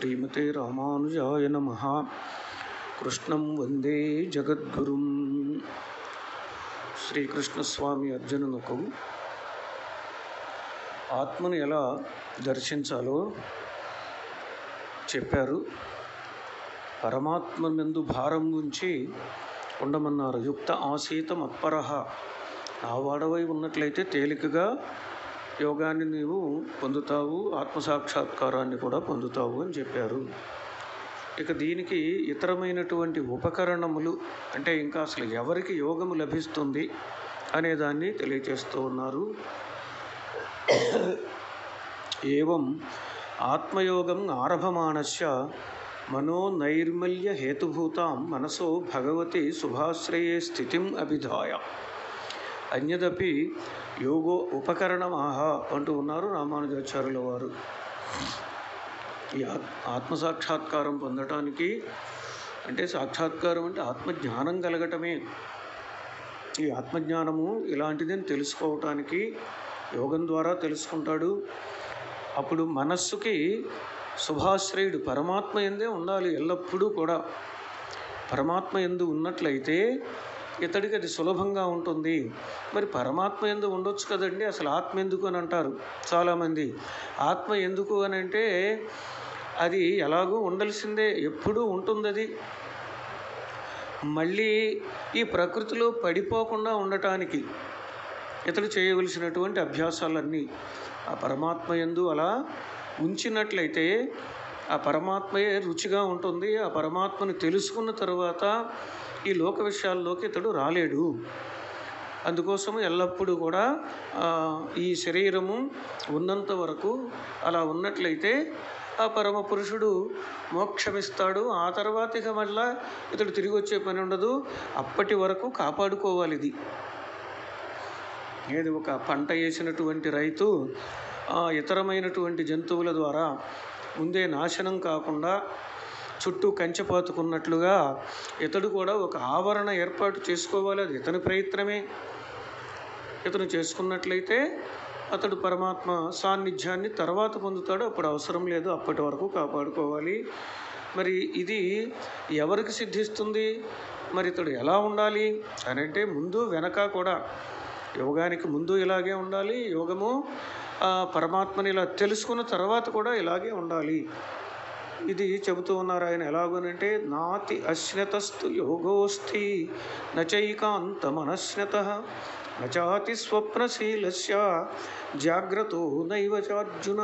శ్రీమతే రామానుజాయ నమ కృష్ణం వందే జగద్గురుం శ్రీకృష్ణస్వామి అర్జునునకు ఆత్మను ఎలా దర్శించాలో చెప్పారు పరమాత్మ నందు భారం ఉంచి ఉండమన్నారు యుక్త ఆసీత మత్పరహ ఆ వాడవై ఉన్నట్లయితే తేలికగా యోగాన్ని నీవు పొందుతావు ఆత్మసాక్షాత్కారాన్ని కూడా పొందుతావు అని చెప్పారు ఇక దీనికి ఇతరమైనటువంటి ఉపకరణములు అంటే ఇంకా అసలు ఎవరికి యోగము లభిస్తుంది అనే దాన్ని తెలియచేస్తూ ఉన్నారు ఏవం ఆత్మయోగం ఆరభమాణస్య మనో నైర్మల్య హేతుభూతాం మనసో భగవతి శుభాశ్రయే స్థితిం అభిధాయ అన్యదపి యోగో ఉపకరణమాహ అంటూ ఉన్నారు రామానుజాచార్యుల వారు ఈ ఆత్- ఆత్మసాక్షాత్కారం పొందటానికి అంటే సాక్షాత్కారం అంటే ఆత్మజ్ఞానం కలగటమే ఈ ఆత్మజ్ఞానము ఇలాంటిదని తెలుసుకోవటానికి యోగం ద్వారా తెలుసుకుంటాడు అప్పుడు మనస్సుకి శుభాశ్రయుడు పరమాత్మ ఎందే ఉండాలి ఎల్లప్పుడూ కూడా పరమాత్మ ఎందు ఉన్నట్లయితే ఇతడికి అది సులభంగా ఉంటుంది మరి పరమాత్మ ఎందు ఉండొచ్చు కదండి అసలు ఆత్మ ఎందుకు అని అంటారు చాలామంది ఆత్మ ఎందుకు అని అంటే అది ఎలాగో ఉండాల్సిందే ఎప్పుడూ ఉంటుంది అది మళ్ళీ ఈ ప్రకృతిలో పడిపోకుండా ఉండటానికి ఇతడు చేయవలసినటువంటి అభ్యాసాలన్నీ ఆ పరమాత్మ యందు అలా ఉంచినట్లయితే ఆ పరమాత్మయే రుచిగా ఉంటుంది ఆ పరమాత్మను తెలుసుకున్న తరువాత ఈ లోక విషయాల్లోకి ఇతడు రాలేడు అందుకోసం ఎల్లప్పుడూ కూడా ఆ, ఈ శరీరము ఉన్నంత వరకు అలా ఉన్నట్లయితే ఆ పరమ పురుషుడు మోక్షమిస్తాడు ఆ తర్వాత ఇక మళ్ళా ఇతడు తిరిగి వచ్చే పని ఉండదు అప్పటి వరకు కాపాడుకోవాలి ఇది ఏది ఒక పంట వేసినటువంటి రైతు ఆ, ఇతరమైనటువంటి జంతువుల ద్వారా ముందే నాశనం కాకుండా చుట్టూ కంచె పాతుకున్నట్లుగా ఇతడు కూడా ఒక ఆవరణ ఏర్పాటు చేసుకోవాలి అది ఇతని ప్రయత్నమే ఇతను చేసుకున్నట్లయితే అతడు పరమాత్మ సాన్నిధ్యాన్ని తర్వాత పొందుతాడు అప్పుడు అవసరం లేదు అప్పటి వరకు కాపాడుకోవాలి మరి ఇది ఎవరికి సిద్ధిస్తుంది మరి ఇతడు ఎలా ఉండాలి అని అంటే ముందు వెనక కూడా యోగానికి ముందు ఇలాగే ఉండాలి యోగము ఆ, పరమాత్మని ఇలా తెలుసుకున్న తర్వాత కూడా ఇలాగే ఉండాలి ఇది చెబుతూ ఉన్నారు ఆయన ఎలాగోనంటే నాతి అశ్నతస్తు యోగోస్థి నచైకాంత మనశ్నత నచాతి స్వప్నశీలస్య జాగ్రత్త నైవ చార్జున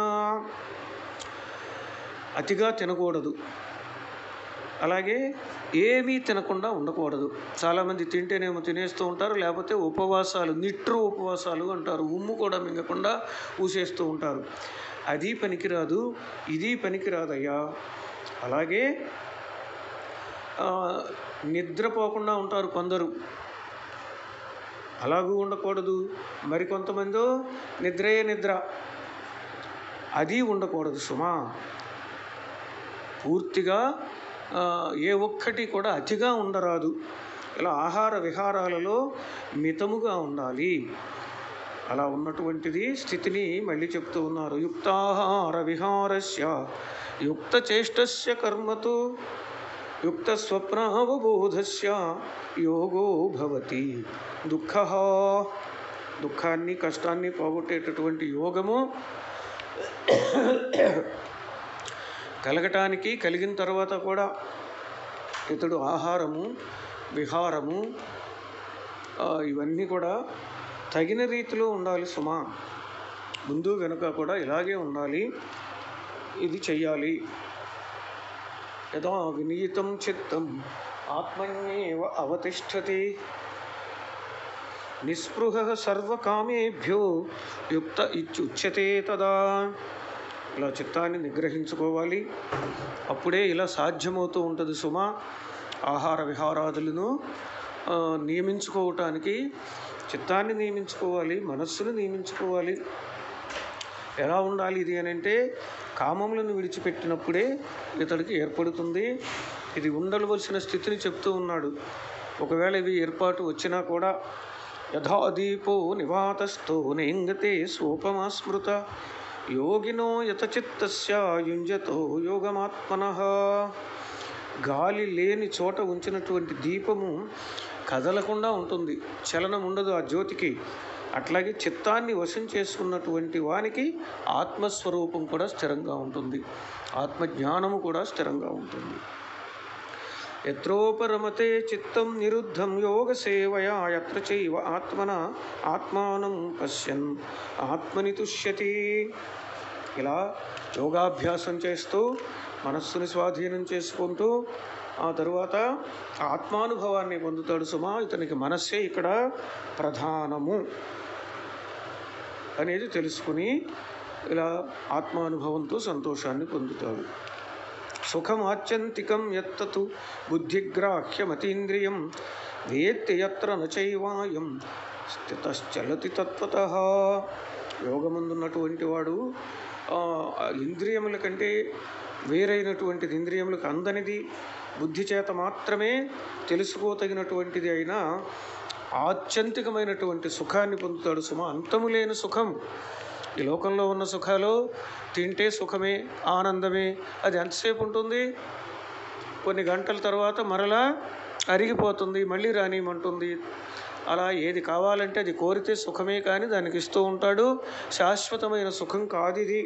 అతిగా తినకూడదు అలాగే ఏమీ తినకుండా ఉండకూడదు చాలామంది తింటేనేమో తినేస్తూ ఉంటారు లేకపోతే ఉపవాసాలు నిట్రు ఉపవాసాలు అంటారు ఉమ్ము కూడా మింగకుండా ఊసేస్తూ ఉంటారు అది పనికిరాదు ఇది పనికిరాదయ్యా అలాగే ఆ, నిద్రపోకుండా ఉంటారు కొందరు అలాగూ ఉండకూడదు మరికొంతమందో నిద్రే నిద్ర అది ఉండకూడదు సుమా పూర్తిగా ఆ, ఏ ఒక్కటి కూడా అతిగా ఉండరాదు ఇలా ఆహార విహారాలలో మితముగా ఉండాలి అలా ఉన్నటువంటిది స్థితిని మళ్ళీ చెప్తూ ఉన్నారు యుక్తాహార విహారస్య యుక్త చేష్టస్య కర్మతో యుక్త స్వప్నావబోధస్య యోగో భవతి దుఃఖ దుఃఖాన్ని కష్టాన్ని పోగొట్టేటటువంటి యోగము కలగటానికి కలిగిన తర్వాత కూడా ఇతడు ఆహారము విహారము ఆ, ఇవన్నీ కూడా తగిన రీతిలో ఉండాలి సుమా ముందు వెనుక కూడా ఇలాగే ఉండాలి ఇది చెయ్యాలి యదా వినీతం చిత్తం ఆత్మన్యేవ అవతిష్టతి నిస్పృహ సర్వకామేభ్యో యుక్త ఇత్యుచ్యతే తదా ఇలా చిత్తాన్ని నిగ్రహించుకోవాలి అప్పుడే ఇలా సాధ్యమవుతూ ఉంటుంది సుమా ఆహార విహారాదులను ఆ, నియమించుకోవటానికి చిత్తాన్ని నియమించుకోవాలి మనస్సును నియమించుకోవాలి ఎలా ఉండాలి ఇది అని అంటే కామములను విడిచిపెట్టినప్పుడే ఇతడికి ఏర్పడుతుంది ఇది ఉండవలసిన స్థితిని చెప్తూ ఉన్నాడు ఒకవేళ ఇవి ఏర్పాటు వచ్చినా కూడా యథా దీపో నివాతస్థో నేంగతే సోపమా స్మృత యోగినో యతచిత్తస్య యుంజతో యోగమాత్మన గాలి లేని చోట ఉంచినటువంటి దీపము కదలకుండా ఉంటుంది చలనం ఉండదు ఆ జ్యోతికి అట్లాగే చిత్తాన్ని వశం చేసుకున్నటువంటి వానికి ఆత్మస్వరూపం కూడా స్థిరంగా ఉంటుంది ఆత్మజ్ఞానము కూడా స్థిరంగా ఉంటుంది ఎత్రోపరమతే చిత్తం నిరుద్ధం యోగ సేవయా ఎత్ర చైవ ఆత్మన ఆత్మానం పశ్యన్ ఆత్మని తుష్యతి ఇలా యోగాభ్యాసం చేస్తూ మనస్సుని స్వాధీనం చేసుకుంటూ ఆ తరువాత ఆత్మానుభవాన్ని పొందుతాడు సుమా ఇతనికి మనస్సే ఇక్కడ ప్రధానము అనేది తెలుసుకుని ఇలా ఆత్మానుభవంతో సంతోషాన్ని పొందుతాడు సుఖం ఆత్యంతికం ఎత్తతు బుద్ధిగ్రాహ్యమతీంద్రియం వేత్తి ఎత్ర నచైవాయం స్థితశ్చలతి తత్వత యోగమందున్నటువంటి వాడు ఆ, ఆ ఇంద్రియముల కంటే వేరైనటువంటిది ఇంద్రియములకు అందనిది బుద్ధి చేత మాత్రమే తెలుసుకోతగినటువంటిది అయినా ఆత్యంతికమైనటువంటి సుఖాన్ని పొందుతాడు సుమ అంతము లేని సుఖం ఈ లోకంలో ఉన్న సుఖాలు తింటే సుఖమే ఆనందమే అది ఎంతసేపు ఉంటుంది కొన్ని గంటల తర్వాత మరలా అరిగిపోతుంది మళ్ళీ రానిమంటుంది అలా ఏది కావాలంటే అది కోరితే సుఖమే కానీ దానికి ఇస్తూ ఉంటాడు శాశ్వతమైన సుఖం కాదు ఇది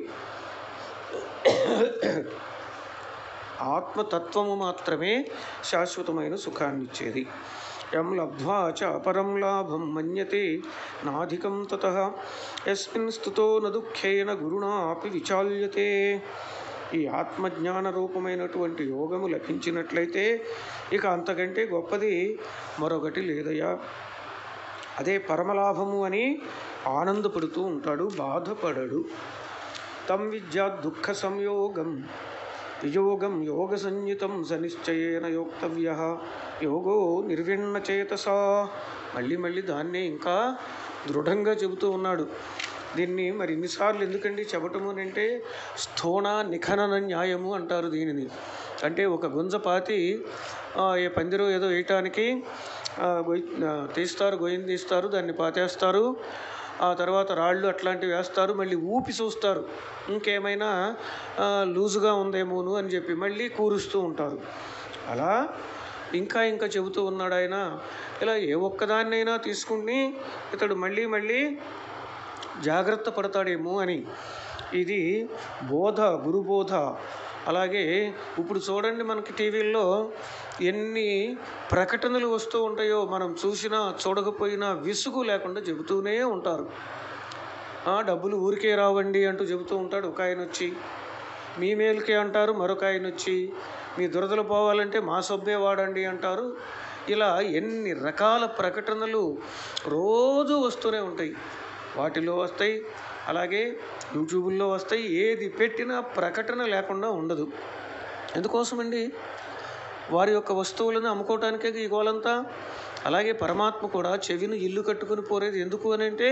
ఆత్మతత్వము మాత్రమే శాశ్వతమైన సుఖాన్ని ఇచ్చేది యం లబ్ధ్వా చ అపరం లాభం మన్యతే నాధికం తత యస్మిన్ స్థుతో న దుఃఖేన గురుణా అపి విచాల్యతే ఈ ఆత్మజ్ఞాన రూపమైనటువంటి యోగము లభించినట్లయితే ఇక అంతకంటే గొప్పది మరొకటి లేదయ్యా అదే పరమలాభము అని ఆనందపడుతూ ఉంటాడు బాధపడడు తం విద్యా దుఃఖ సంయోగం వియోగం యోగ సంయుతం సనిశ్చయేన యోక్తవ్య యోగో నిర్విణ్ణ చేతసా మళ్ళీ మళ్ళీ దాన్నే ఇంకా దృఢంగా చెబుతూ ఉన్నాడు దీన్ని మరి ఇన్నిసార్లు ఎందుకండి చెప్పటము అని అంటే స్థోణ నిఖనన న్యాయము అంటారు దీనిని అంటే ఒక గుంజ పాతి ఆ, ఏ పందిరు ఏదో వేయటానికి ఆ, గొయ్ ఆ, తీస్తారు గొయ్యిని తీస్తారు దాన్ని పాతేస్తారు ఆ తర్వాత రాళ్ళు అట్లాంటివి వేస్తారు మళ్ళీ ఊపి చూస్తారు ఇంకేమైనా ఆ, లూజుగా ఉందేమోను అని చెప్పి మళ్ళీ కూరుస్తూ ఉంటారు అలా ఇంకా ఇంకా చెబుతూ ఉన్నాడు ఆయన ఇలా ఏ ఒక్కదాన్నైనా తీసుకుని ఇతడు మళ్ళీ మళ్ళీ జాగ్రత్త పడతాడేమో అని ఇది బోధ గురుబోధ అలాగే ఇప్పుడు చూడండి మనకి టీవీల్లో ఎన్ని ప్రకటనలు వస్తూ ఉంటాయో మనం చూసినా చూడకపోయినా విసుగు లేకుండా చెబుతూనే ఉంటారు ఆ, డబ్బులు ఊరికే రావండి అంటూ చెబుతూ ఉంటాడు ఒక ఆయన వచ్చి మీ మేలుకే అంటారు మరొక ఆయన వచ్చి మీ దురదలు పోవాలంటే మా సొబ్బే వాడండి అంటారు ఇలా ఎన్ని రకాల ప్రకటనలు రోజు వస్తూనే ఉంటాయి వాటిలో వస్తాయి అలాగే యూట్యూబుల్లో వస్తాయి ఏది పెట్టినా ప్రకటన లేకుండా ఉండదు ఎందుకోసమండి వారి యొక్క వస్తువులను అమ్ముకోవటానికే ఈ గోలంతా అలాగే పరమాత్మ కూడా చెవిని ఇల్లు కట్టుకుని పోరేది ఎందుకు అని అంటే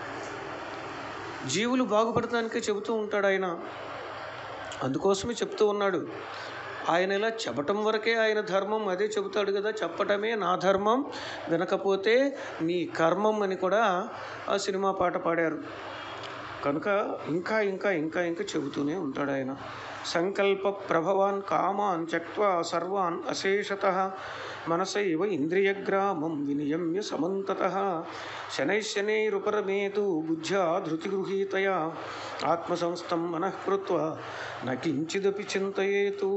జీవులు బాగుపడటానికే చెబుతూ ఉంటాడు ఆయన అందుకోసమే చెప్తూ ఉన్నాడు ఆయన ఇలా చెప్పటం వరకే ఆయన ధర్మం అదే చెబుతాడు కదా చెప్పటమే నా ధర్మం వినకపోతే నీ కర్మం అని కూడా ఆ సినిమా పాట పాడారు కనుక ఇంకా ఇంకా ఇంకా ఇంకా చెబుతూనే ఉంటాడు ఆయన సంకల్ప ప్రభవాన్ కామాన్ త్యక్వా సర్వాన్ అశేషత మనసైవ ఇంద్రియగ్రామం వినియమ్య సమంతత శనైశనైరుపరమేతు బుద్ధ్యా ధృతిగృహీతయా ఆత్మసంస్థం మనఃకృత్వ నకించిదపి చింతయేతు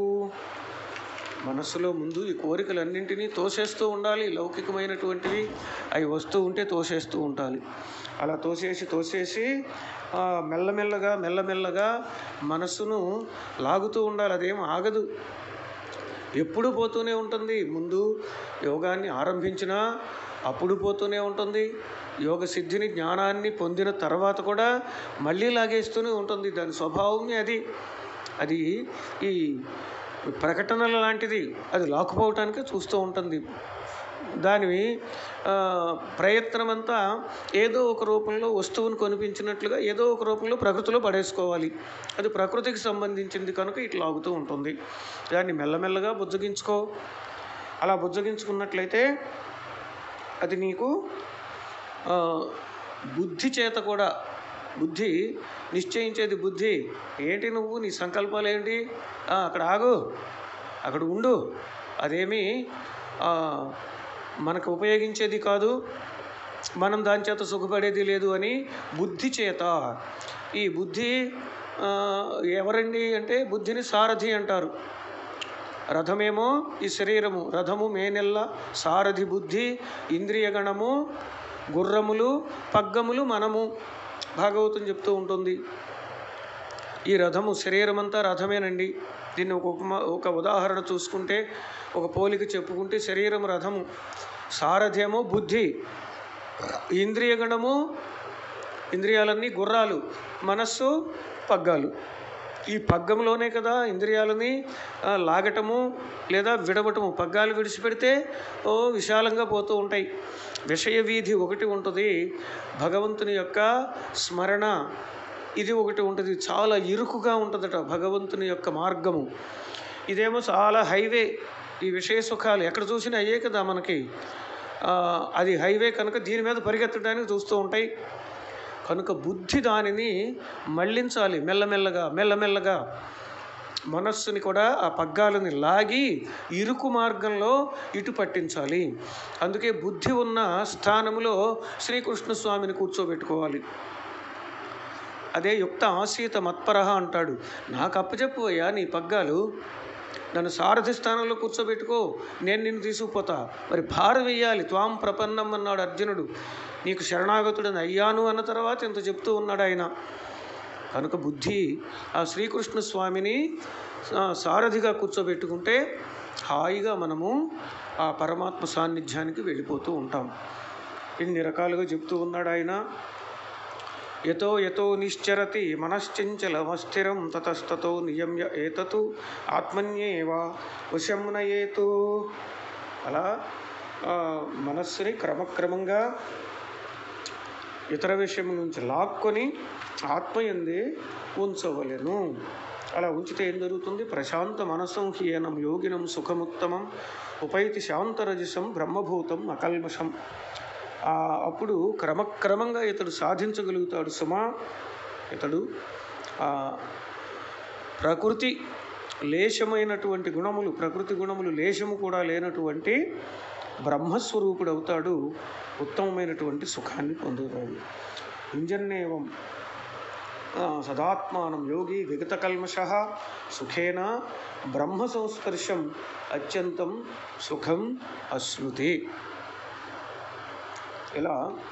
మనస్సులో ముందు ఈ కోరికలన్నింటినీ తోసేస్తూ ఉండాలి లౌకికమైనటువంటివి అవి వస్తూ ఉంటే తోసేస్తూ ఉండాలి అలా తోసేసి తోసేసి ఆ, మెల్లమెల్లగా మెల్లమెల్లగా మనస్సును లాగుతూ ఉండాలి అదేం ఆగదు ఎప్పుడు పోతూనే ఉంటుంది ముందు యోగాన్ని ఆరంభించినా అప్పుడు పోతూనే ఉంటుంది యోగ సిద్ధిని జ్ఞానాన్ని పొందిన తర్వాత కూడా మళ్ళీ లాగేస్తూనే ఉంటుంది దాని స్వభావమే అది అది ఈ ప్రకటనల లాంటిది అది లాక్కుపోవటానికే చూస్తూ ఉంటుంది దాని ఆ, ప్రయత్నమంతా ఏదో ఒక రూపంలో వస్తువును కొనిపించినట్లుగా ఏదో ఒక రూపంలో ప్రకృతిలో పడేసుకోవాలి అది ప్రకృతికి సంబంధించింది కనుక ఇట్లా ఆగుతూ ఉంటుంది దాన్ని మెల్లమెల్లగా బుజ్జగించుకో అలా బుజ్జగించుకున్నట్లయితే అది నీకు ఆ, బుద్ధి చేత కూడా బుద్ధి నిశ్చయించేది బుద్ధి ఏంటి నువ్వు నీ సంకల్పాలు ఏంటి "ఆ, అక్కడ ఆగు అక్కడ ఉండు అదేమి ఆ, మనకు ఉపయోగించేది కాదు మనం దాని చేత సుఖపడేది లేదు అని బుద్ధి చేత ఈ బుద్ధి ఆ, ఎవరండి అంటే బుద్ధిని సారథి అంటారు రథమేమో ఈ శరీరము రథము మేనెల్ల సారథి బుద్ధి ఇంద్రియగణము గుర్రములు పగ్గములు మనము భాగవతం చెప్తూ ఉంటుంది ఈ రథము శరీరం అంతా రథమేనండి దీన్ని ఒక ఉపమ ఒక ఉదాహరణ చూసుకుంటే ఒక పోలిక చెప్పుకుంటే శరీరం రథము సారథ్యము బుద్ధి ఇంద్రియగణము ఇంద్రియాలన్నీ గుర్రాలు మనస్సు పగ్గాలు ఈ పగ్గంలోనే కదా ఇంద్రియాలని ఆ, లాగటము లేదా విడవటము పగ్గాలు విడిచిపెడితే ఓ విశాలంగా పోతూ ఉంటాయి విషయ వీధి ఒకటి ఉంటుంది భగవంతుని యొక్క స్మరణ ఇది ఒకటి ఉంటుంది చాలా ఇరుకుగా ఉంటుందట భగవంతుని యొక్క మార్గము ఇదేమో చాలా హైవే ఈ విషయ సుఖాలు ఎక్కడ చూసినా అయ్యే కదా మనకి ఆ, అది హైవే కనుక దీని మీద పరిగెత్తడానికి చూస్తూ ఉంటాయి కనుక బుద్ధి దానిని మళ్ళించాలి మెల్లమెల్లగా మెల్లమెల్లగా మనస్సుని కూడా ఆ పగ్గాలని లాగి ఇరుకు మార్గంలో ఇటు పట్టించాలి అందుకే బుద్ధి ఉన్న స్థానంలో శ్రీకృష్ణ స్వామిని కూర్చోబెట్టుకోవాలి అదే యుక్త ఆసీత మత్పరహ అంటాడు నాకు అప్పచెప్పు అయ్యా నీ పగ్గాలు నన్ను సారథి స్థానంలో కూర్చోబెట్టుకో నేను నిన్ను తీసుకుపోతా మరి భారం వెయ్యాలి త్వాం ప్రపన్నం అన్నాడు అర్జునుడు నీకు శరణాగతుడని అయ్యాను అన్న తర్వాత ఇంత చెప్తూ ఉన్నాడు ఆయన కనుక బుద్ధి ఆ శ్రీకృష్ణ స్వామిని ఆ, సారథిగా కూర్చోబెట్టుకుంటే హాయిగా మనము ఆ పరమాత్మ సాన్నిధ్యానికి వెళ్ళిపోతూ ఉంటాం ఇన్ని రకాలుగా చెప్తూ ఉన్నాడు ఆయన యతో యతో నిశ్చరతి మనశ్చంచలమస్థిరం తతస్తతో నియమ్య ఏతతు ఆత్మన్యేవ వశం నయేతు అలా ఆ, మనస్సుని క్రమక్రమంగా ఇతర విషయం నుంచి లాక్కొని ఆత్మయందే ఉంచవలెను అలా ఉంచితే ఏం జరుగుతుంది ప్రశాంత మనసం హీనం యోగినం సుఖముత్తమం ఉపైతి శాంతరజసం బ్రహ్మభూతం అకల్మషం ఆ, అప్పుడు క్రమక్రమంగా ఇతడు సాధించగలుగుతాడు సుమా ఇతడు ఆ, ప్రకృతి లేశమైనటువంటి గుణములు ప్రకృతి గుణములు లేశము కూడా లేనటువంటి బ్రహ్మస్వరూపుడు అవుతాడు ఉత్తమమైనటువంటి సుఖాన్ని పొందుతాడు ఇంజన్నేవం ఆ, సదాత్మానం యోగి విగతకల్మష సుఖేన బ్రహ్మ సంస్పర్శం అత్యంతం సుఖం అశ్నుతే ఇలా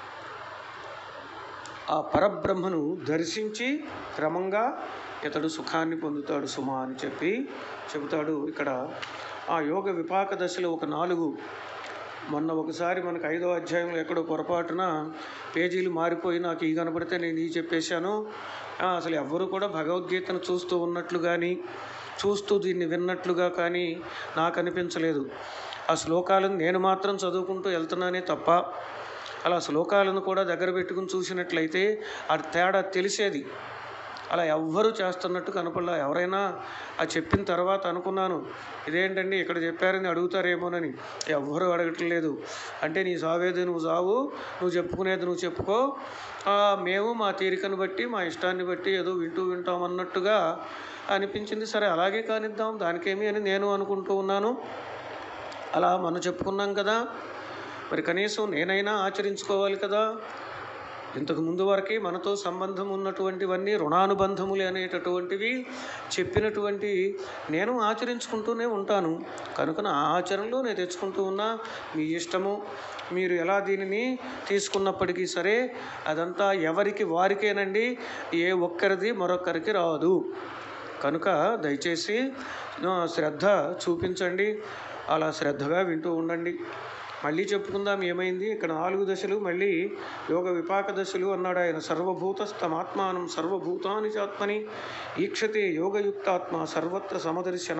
ఆ పరబ్రహ్మను దర్శించి క్రమంగా ఇతడు సుఖాన్ని పొందుతాడు సుమా అని చెప్పి చెబుతాడు ఇక్కడ ఆ యోగ విపాక దశలో ఒక నాలుగు మొన్న ఒకసారి మనకు ఐదో అధ్యాయంలో ఎక్కడో పొరపాటున పేజీలు మారిపోయి నాకు ఈ కనపడితే నేను ఈ చెప్పేశాను ఆ, అసలు ఎవ్వరూ కూడా భగవద్గీతను చూస్తూ ఉన్నట్లు కానీ చూస్తూ దీన్ని విన్నట్లుగా కానీ నాకు అనిపించలేదు ఆ శ్లోకాలను నేను మాత్రం చదువుకుంటూ వెళ్తున్నానే తప్ప అలా శ్లోకాలను కూడా దగ్గర పెట్టుకుని చూసినట్లయితే ఆ తేడా తెలిసేది అలా ఎవ్వరూ చేస్తున్నట్టు కనపడలా ఎవరైనా ఆ చెప్పిన తర్వాత అనుకున్నాను ఇదేంటండి ఇక్కడ చెప్పారని అడుగుతారేమోనని ఎవ్వరూ అడగట్లేదు అంటే నీ సావేది నువ్వు సావు నువ్వు చెప్పుకునేది నువ్వు చెప్పుకో ఆ, మేము మా తీరికను బట్టి మా ఇష్టాన్ని బట్టి ఏదో వింటూ వింటాం అన్నట్టుగా అనిపించింది సరే అలాగే కానిద్దాం దానికేమి అని నేను అనుకుంటూ ఉన్నాను అలా మనం చెప్పుకున్నాం కదా మరి కనీసం నేనైనా ఆచరించుకోవాలి కదా ఇంతకు ముందు వరకే మనతో సంబంధం ఉన్నటువంటివన్నీ రుణానుబంధములు అనేటటువంటివి చెప్పినటువంటి నేను ఆచరించుకుంటూనే ఉంటాను కనుక నా ఆచరణలో నేను తెచ్చుకుంటూ ఉన్నా మీ ఇష్టము మీరు ఎలా దీనిని తీసుకున్నప్పటికీ సరే అదంతా ఎవరికి వారికేనండి ఏ ఒక్కరిది మరొకరికి రాదు కనుక దయచేసి ఆ, శ్రద్ధ చూపించండి అలా శ్రద్ధగా వింటూ ఉండండి మళ్ళీ చెప్పుకుందాం ఏమైంది ఇక్కడ నాలుగు దశలు మళ్ళీ యోగ విపాక దశలు అన్నాడు ఆయన సర్వభూతస్థమాత్మానం సర్వభూతాని చాత్మని ఈక్షతే యోగయుక్తాత్మ సర్వత్ర సమదర్శన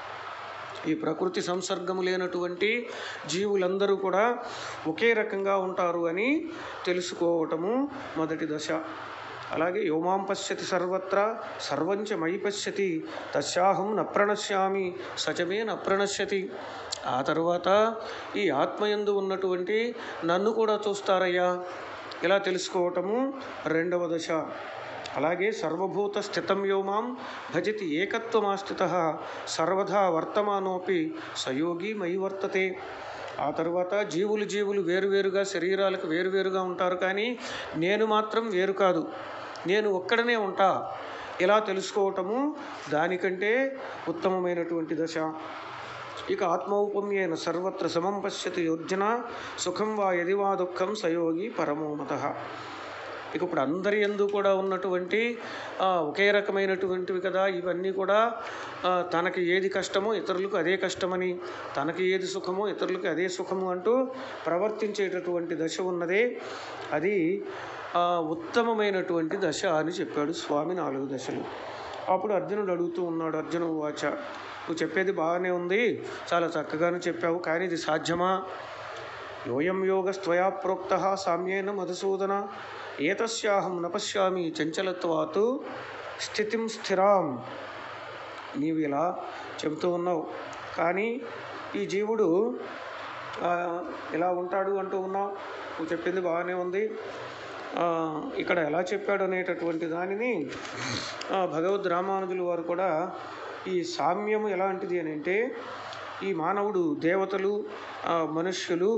ఈ ప్రకృతి సంసర్గము లేనటువంటి జీవులందరూ కూడా ఒకే రకంగా ఉంటారు అని తెలుసుకోవటము మొదటి దశ అలాగే యోమాం పశ్యతి సర్వత్ర సర్వంచ మయి పశ్యతి తస్యాహం న ప్రణశ్యామి సచమే న ప్రణశ్యతి ఆ తర్వాత ఈ ఆత్మయందు ఉన్నటువంటి నన్ను కూడా చూస్తారయ్యా ఇలా తెలుసుకోవటము రెండవ దశ అలాగే సర్వభూత స్థితం యోమాం భజతి ఏకత్వమాస్థిత సర్వదా వర్తమానోపి సయోగి మయి వర్తతే ఆ తర్వాత జీవులు జీవులు వేరువేరుగా శరీరాలకు వేరువేరుగా ఉంటారు కానీ నేను మాత్రం వేరు కాదు నేను ఒక్కడనే ఉంటా ఇలా తెలుసుకోవటము దానికంటే ఉత్తమమైనటువంటి దశ ఇక ఆత్మౌపమ్యేన సర్వత్ర సమం పశ్యతి యోర్జన సుఖం వా యది వా దుఃఖం సయోగి పరమోమత ఇక ఇప్పుడు అందరి ఎందు కూడా ఉన్నటువంటి ఆ, ఒకే రకమైనటువంటివి కదా ఇవన్నీ కూడా ఆ, తనకి ఏది కష్టమో ఇతరులకు అదే కష్టమని తనకి ఏది సుఖమో ఇతరులకు అదే సుఖము అంటూ ప్రవర్తించేటటువంటి దశ ఉన్నదే అది ఆ, ఉత్తమమైనటువంటి దశ అని చెప్పాడు స్వామి నాలుగు దశలు అప్పుడు అర్జునుడు అడుగుతూ ఉన్నాడు అర్జును వాచ నువ్వు చెప్పేది బాగానే ఉంది చాలా చక్కగానే చెప్పావు కానీ ఇది సాధ్యమా యోయం యోగస్త్వయా ప్రోక్త సామ్యేన మధుసూదన ఏతస్యాహం న పశ్యామి చంచలత్వాత్ స్థితిం స్థిరాం నీవు ఇలా చెబుతూ ఉన్నావు కానీ ఈ జీవుడు ఆ, ఇలా ఉంటాడు అంటూ ఉన్నావు నువ్వు చెప్పింది బాగానే ఉంది ఆ, ఇక్కడ ఎలా చెప్పాడు అనేటటువంటి దానిని ఆ, భగవద్ రామానుజులు వారు కూడా ఈ సామ్యము ఎలాంటిది అని అంటే ఈ మానవుడు దేవతలు ఆ, మనుష్యులు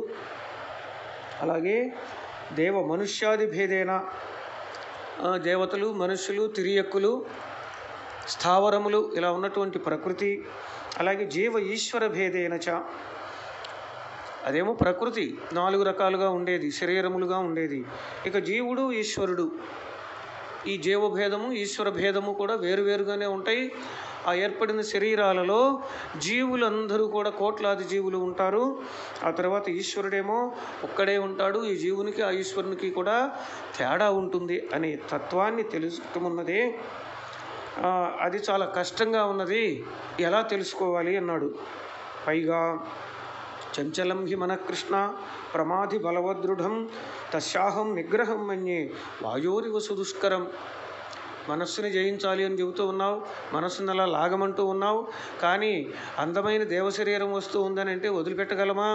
అలాగే దేవ మనుష్యాది భేదేన ఆ, దేవతలు మనుష్యులు తిరియక్కులు స్థావరములు ఇలా ఉన్నటువంటి ప్రకృతి అలాగే జీవ ఈశ్వర భేదేన చ అదేమో ప్రకృతి నాలుగు రకాలుగా ఉండేది శరీరములుగా ఉండేది ఇక జీవుడు ఈశ్వరుడు ఈ జీవభేదము ఈశ్వర భేదము కూడా వేరువేరుగానే ఉంటాయి ఆ ఏర్పడిన శరీరాలలో జీవులందరూ కూడా కోట్లాది జీవులు ఉంటారు ఆ తర్వాత ఈశ్వరుడేమో ఒక్కడే ఉంటాడు ఈ జీవునికి ఆ ఈశ్వరునికి కూడా తేడా ఉంటుంది అనే తత్వాన్ని తెలుసుకున్నదే ఆ, అది చాలా కష్టంగా ఉన్నది ఎలా తెలుసుకోవాలి అన్నాడు పైగా చంచలం హి మన కృష్ణ ప్రమాధి బలవదృఢం తస్యాహం నిగ్రహం మన్యే వాయోరివ సుదుష్కరం మనస్సుని జయించాలి అని చెబుతూ ఉన్నావు మనస్సుని అలా లాగమంటూ ఉన్నావు కానీ అందమైన దేవ శరీరం వస్తూ ఉందని అంటే వదిలిపెట్టగలమా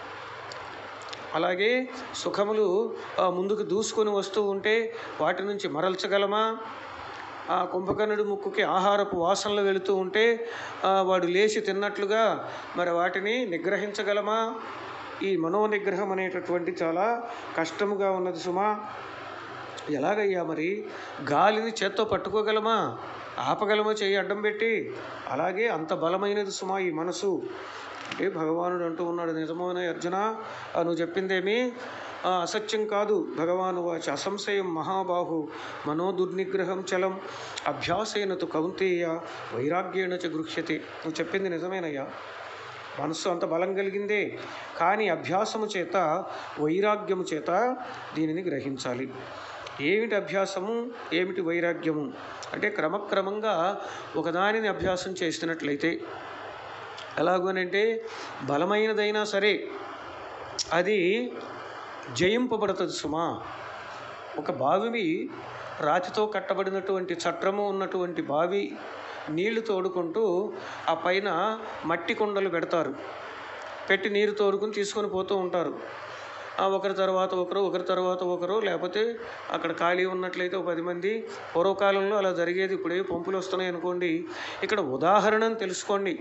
అలాగే సుఖములు ఆ, ముందుకు దూసుకొని వస్తూ ఉంటే వాటి నుంచి మరల్చగలమా ఆ కుంభకర్ణుడి ముక్కుకి ఆహారపు వాసనలు వెళుతూ ఉంటే ఆ, వాడు లేచి తిన్నట్లుగా మరి వాటిని నిగ్రహించగలమా ఈ మనోనిగ్రహం అనేటటువంటి చాలా కష్టముగా ఉన్నది సుమా ఎలాగయ్యా మరి గాలిని చేత్తో పట్టుకోగలమా ఆపగలమా చెయ్యి అడ్డం పెట్టి అలాగే అంత బలమైనది సుమా ఈ మనసు అంటే భగవానుడు అంటూ ఉన్నాడు నిజమైన అర్జున ఆ, నువ్వు చెప్పిందేమి ఆ, అసత్యం కాదు భగవాను వాచ అసంశయం మహాబాహు మనోదుర్నిగ్రహం చలం అభ్యాసేనతు కౌంతేయ వైరాగ్యేణ చ గృహ్యతే నువ్వు చెప్పింది నిజమేనయ్యా మనస్సు అంత బలం కలిగిందే కానీ అభ్యాసము చేత వైరాగ్యము చేత దీనిని గ్రహించాలి ఏమిటి అభ్యాసము ఏమిటి వైరాగ్యము అంటే క్రమక్రమంగా ఒకదానిని అభ్యాసం చేసినట్లయితే ఎలాగోనంటే బలమైనదైనా సరే అది జయింపబడుతుంది సుమా ఒక బావిని రాతితో కట్టబడినటువంటి చట్రము ఉన్నటువంటి బావి నీళ్లు తోడుకుంటూ ఆ పైన మట్టి కుండలు పెడతారు పెట్టి నీరు తోడుకుని తీసుకొని పోతూ ఉంటారు ఆ ఒకరి తర్వాత ఒకరు ఒకరి తర్వాత ఒకరు లేకపోతే అక్కడ ఖాళీ ఉన్నట్లయితే ఒక పది మంది పూర్వకాలంలో అలా జరిగేది ఇప్పుడే పంపులు వస్తున్నాయి అనుకోండి ఇక్కడ ఉదాహరణను తెలుసుకోండి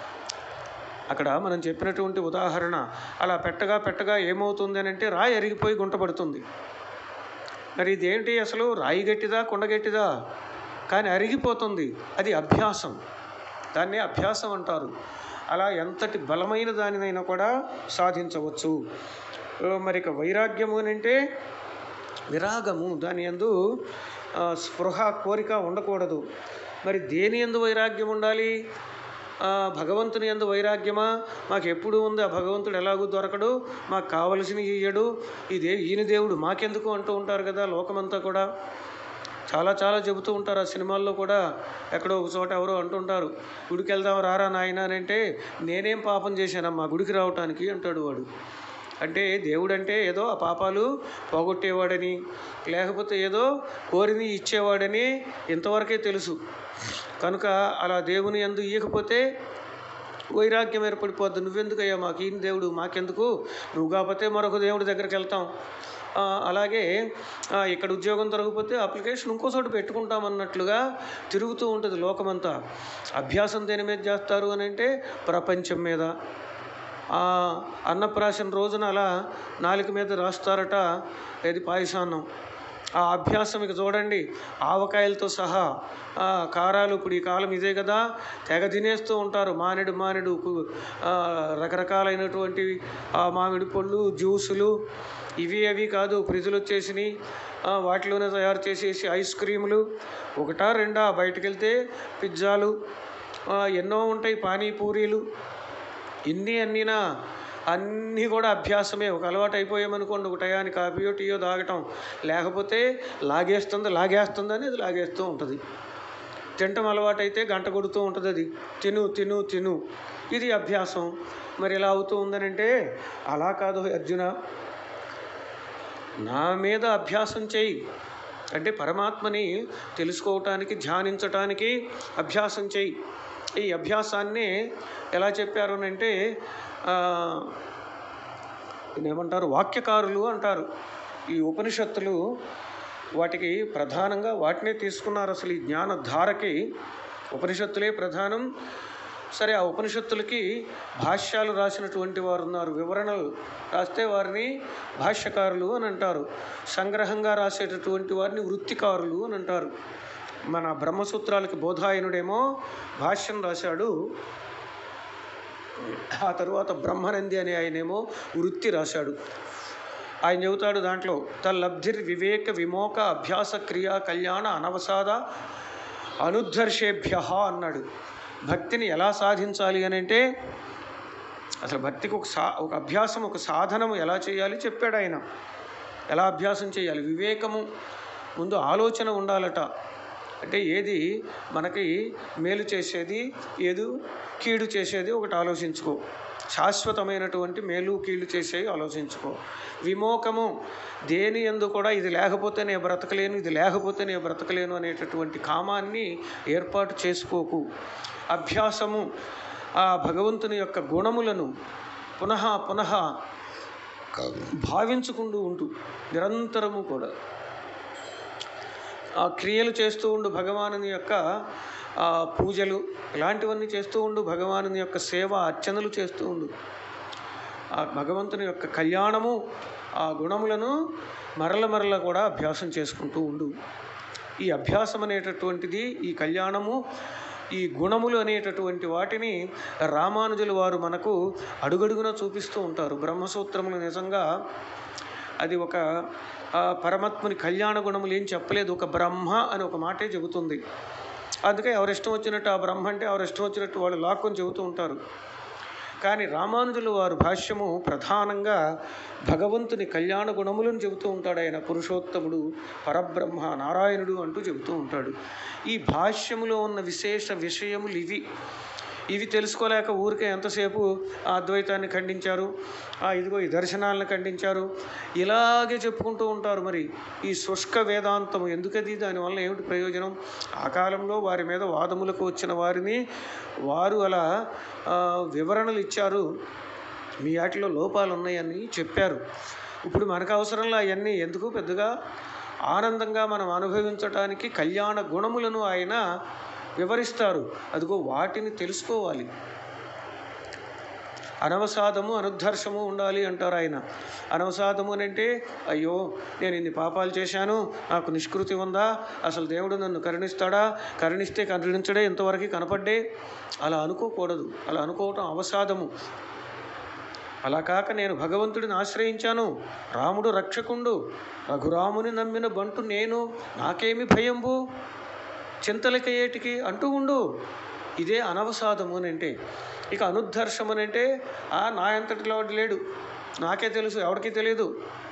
అక్కడ మనం చెప్పినటువంటి ఉదాహరణ అలా పెట్టగా పెట్టగా ఏమవుతుంది అని అంటే రాయి అరిగిపోయి గుంట పడుతుంది మరి ఇదేంటి అసలు రాయి గట్టిదా కుండ గట్టిదా కానీ అరిగిపోతుంది అది అభ్యాసం దాన్నే అభ్యాసం అంటారు అలా ఎంతటి బలమైన దానినైనా కూడా సాధించవచ్చు ఆ, మరి ఇక వైరాగ్యము అని అంటే విరాగము దాని యందు ఆ, స్పృహ కోరిక ఉండకూడదు మరి దేని ఎందు వైరాగ్యం ఉండాలి ఆ, భగవంతుని ఎందు వైరాగ్యమా మాకు ఎప్పుడు ఉంది ఆ భగవంతుడు ఎలాగూ దొరకడు మాకు కావలసిన ఇయ్యడు ఇదే ఈయన దేవుడు మాకెందుకు అంటూ ఉంటారు కదా లోకమంతా కూడా చాలా చాలా చెబుతూ ఉంటారు ఆ సినిమాల్లో కూడా ఎక్కడో ఒక చోట ఎవరో అంటుంటారు గుడికి వెళ్దాం రారా నాయన అని అంటే నేనేం పాపం చేశానమ్మా గుడికి రావటానికి అంటాడు వాడు అంటే దేవుడు అంటే ఏదో ఆ పాపాలు పోగొట్టేవాడని లేకపోతే ఏదో కోరిని ఇచ్చేవాడని ఇంతవరకే తెలుసు కనుక అలా దేవుని ఎందు ఇయ్యకపోతే వైరాగ్యం ఏర్పడిపోద్ది నువ్వెందుకయ్యా మాకు ఈయన దేవుడు మాకెందుకు నువ్వు కాకపోతే మరొక దేవుడి దగ్గరికి వెళ్తాం ఆ, అలాగే ఆ, ఇక్కడ ఉద్యోగం దొరకకపోతే అప్లికేషన్ ఇంకో చోట పెట్టుకుంటాం అన్నట్లుగా తిరుగుతూ ఉంటుంది లోకమంతా అభ్యాసం దేని మీద చేస్తారు అని అంటే ప్రపంచం మీద ఆ అన్నప్రాశన రోజున అలా నాలుక మీద రాస్తారట ఇది పాయసాన్నం ఆ అభ్యాసం ఇక చూడండి ఆవకాయలతో సహా ఆ, కారాలు ఇప్పుడు ఈ కాలం ఇదే కదా తెగ తినేస్తూ ఉంటారు మామిడి మామిడి కు- ఆ, రకరకాలైనటువంటి ఆ మామిడి పళ్ళు జ్యూసులు ఇవి అవి కాదు ఫ్రిడ్జ్లు వచ్చేసినాయి ఆ, వాటిలోనే తయారు చేసేసి ఐస్ క్రీములు ఒకటా రెండా బయటకు వెళ్తే పిజ్జాలు ఆ, ఎన్నో ఉంటాయి పానీపూరీలు ఇన్ని అన్నీనా అన్నీ కూడా అభ్యాసమే ఒక అలవాటు అయిపోయామనుకోండి ఒక టయానికి కాఫీయో టీయో తాగటం లేకపోతే లాగేస్తుంది లాగేస్తుంది అని అది లాగేస్తూ ఉంటుంది తినటం అలవాటు అయితే గంట కొడుతూ ఉంటుంది అది తిను తిను తిను ఇది అభ్యాసం మరి ఎలా అవుతూ ఉందనంటే అలా కాదు అర్జున నా మీద అభ్యాసం చేయి అంటే పరమాత్మని తెలుసుకోవటానికి ధ్యానించటానికి అభ్యాసం చేయి ఈ అభ్యాసాన్ని ఎలా చెప్పారు అని అంటే ఆ, ఏమంటారు వాక్యకారులు అంటారు ఈ ఉపనిషత్తులు వాటికి ప్రధానంగా వాటినే తీసుకున్నారు అసలు ఈ జ్ఞానధారకి ఉపనిషత్తులే ప్రధానం సరే ఆ ఉపనిషత్తులకి భాష్యాలు రాసినటువంటి వారు ఉన్నారు వివరణలు రాస్తే వారిని భాష్యకారులు అని అంటారు సంగ్రహంగా రాసేటటువంటి వారిని వృత్తికారులు అని అంటారు మన బ్రహ్మసూత్రాలకి బోధాయనుడేమో భాష్యం రాశాడు ఆ తరువాత బ్రహ్మనంది అనే ఆయనేమో వృత్తి రాశాడు ఆయన చెబుతాడు దాంట్లో తల్లబ్ధిర్ వివేక విమోక అభ్యాస క్రియా కళ్యాణ అనవసాద అనుద్ధర్షేభ్య అన్నాడు భక్తిని ఎలా సాధించాలి అని అంటే అసలు భక్తికి ఒక సా ఒక అభ్యాసం ఒక సాధనం ఎలా చేయాలి చెప్పాడు ఆయన ఎలా అభ్యాసం చేయాలి వివేకము ముందు ఆలోచన ఉండాలట అంటే ఏది మనకి మేలు చేసేది ఏది కీడు చేసేది ఒకటి ఆలోచించుకో శాశ్వతమైనటువంటి మేలు కీడు చేసేవి ఆలోచించుకో విమోకము దేని ఎందు కూడా ఇది లేకపోతే నేను బ్రతకలేను ఇది లేకపోతే నేను బ్రతకలేను అనేటటువంటి కామాన్ని ఏర్పాటు చేసుకోకు అభ్యాసము ఆ భగవంతుని యొక్క గుణములను పునః పునః భావించుకుంటూ ఉంటూ నిరంతరము కూడా ఆ క్రియలు చేస్తూ ఉండు భగవానుని యొక్క ఆ, పూజలు ఇలాంటివన్నీ చేస్తూ ఉండు భగవానుని యొక్క సేవ అర్చనలు చేస్తూ ఉండు ఆ భగవంతుని యొక్క కళ్యాణము ఆ గుణములను మరల మరల కూడా అభ్యాసం చేసుకుంటూ ఉండు ఈ అభ్యాసం అనేటటువంటిది ఈ కళ్యాణము ఈ గుణములు అనేటటువంటి వాటిని రామానుజులు వారు మనకు అడుగడుగున చూపిస్తూ ఉంటారు బ్రహ్మసూత్రములు నిజంగా అది ఒక ఆ, పరమాత్మని కళ్యాణ గుణములు ఏం చెప్పలేదు ఒక బ్రహ్మ అని ఒక మాటే చెబుతుంది అందుకే ఎవరిష్టం వచ్చినట్టు ఆ బ్రహ్మ అంటే ఎవరిష్టం వచ్చినట్టు వాళ్ళు లాక్కొని చెబుతూ ఉంటారు కానీ రామానుజులు వారు భాష్యము ప్రధానంగా భగవంతుని కళ్యాణ గుణములను చెబుతూ ఉంటాడు ఆయన పురుషోత్తముడు పరబ్రహ్మ నారాయణుడు అంటూ చెబుతూ ఉంటాడు ఈ భాష్యములో ఉన్న విశేష విషయములు ఇవి ఇవి తెలుసుకోలేక ఊరికే ఎంతసేపు ఆ అద్వైతాన్ని ఖండించారు ఆ ఇదిగో ఈ దర్శనాలను ఖండించారు ఇలాగే చెప్పుకుంటూ ఉంటారు మరి ఈ శుష్క వేదాంతం ఎందుకది దానివల్ల ఏమిటి ప్రయోజనం ఆ కాలంలో వారి మీద వాదములకు వచ్చిన వారిని వారు అలా ఆ, వివరణలు ఇచ్చారు మీ వాటిలో లోపాలు ఉన్నాయని చెప్పారు ఇప్పుడు మనకు అవసరంలో అవన్నీ ఎందుకు పెద్దగా ఆనందంగా మనం అనుభవించటానికి కళ్యాణ గుణములను ఆయన వివరిస్తారు అదిగో వాటిని తెలుసుకోవాలి అనవసాదము అనుద్ధర్షము ఉండాలి అంటారు ఆయన అనవసాదము అని అంటే అయ్యో నేను ఇన్ని పాపాలు చేశాను నాకు నిష్కృతి ఉందా అసలు దేవుడు నన్ను కరుణిస్తాడా కరుణిస్తే కరుణించడే ఇంతవరకు కనపడ్డే అలా అనుకోకూడదు అలా అనుకోవటం అవసాదము అలా కాక నేను భగవంతుడిని ఆశ్రయించాను రాముడు రక్షకుండు రఘురాముని నమ్మిన బంటు నేను నాకేమి భయంబు చింతలకి ఏటికి అంటూ ఉండు ఇదే అనవసాదము అని అంటే ఇక అనుద్ధర్షం అని అంటే ఆ నా అంతటిలో వాడు లేడు నాకే తెలుసు ఎవరికీ తెలియదు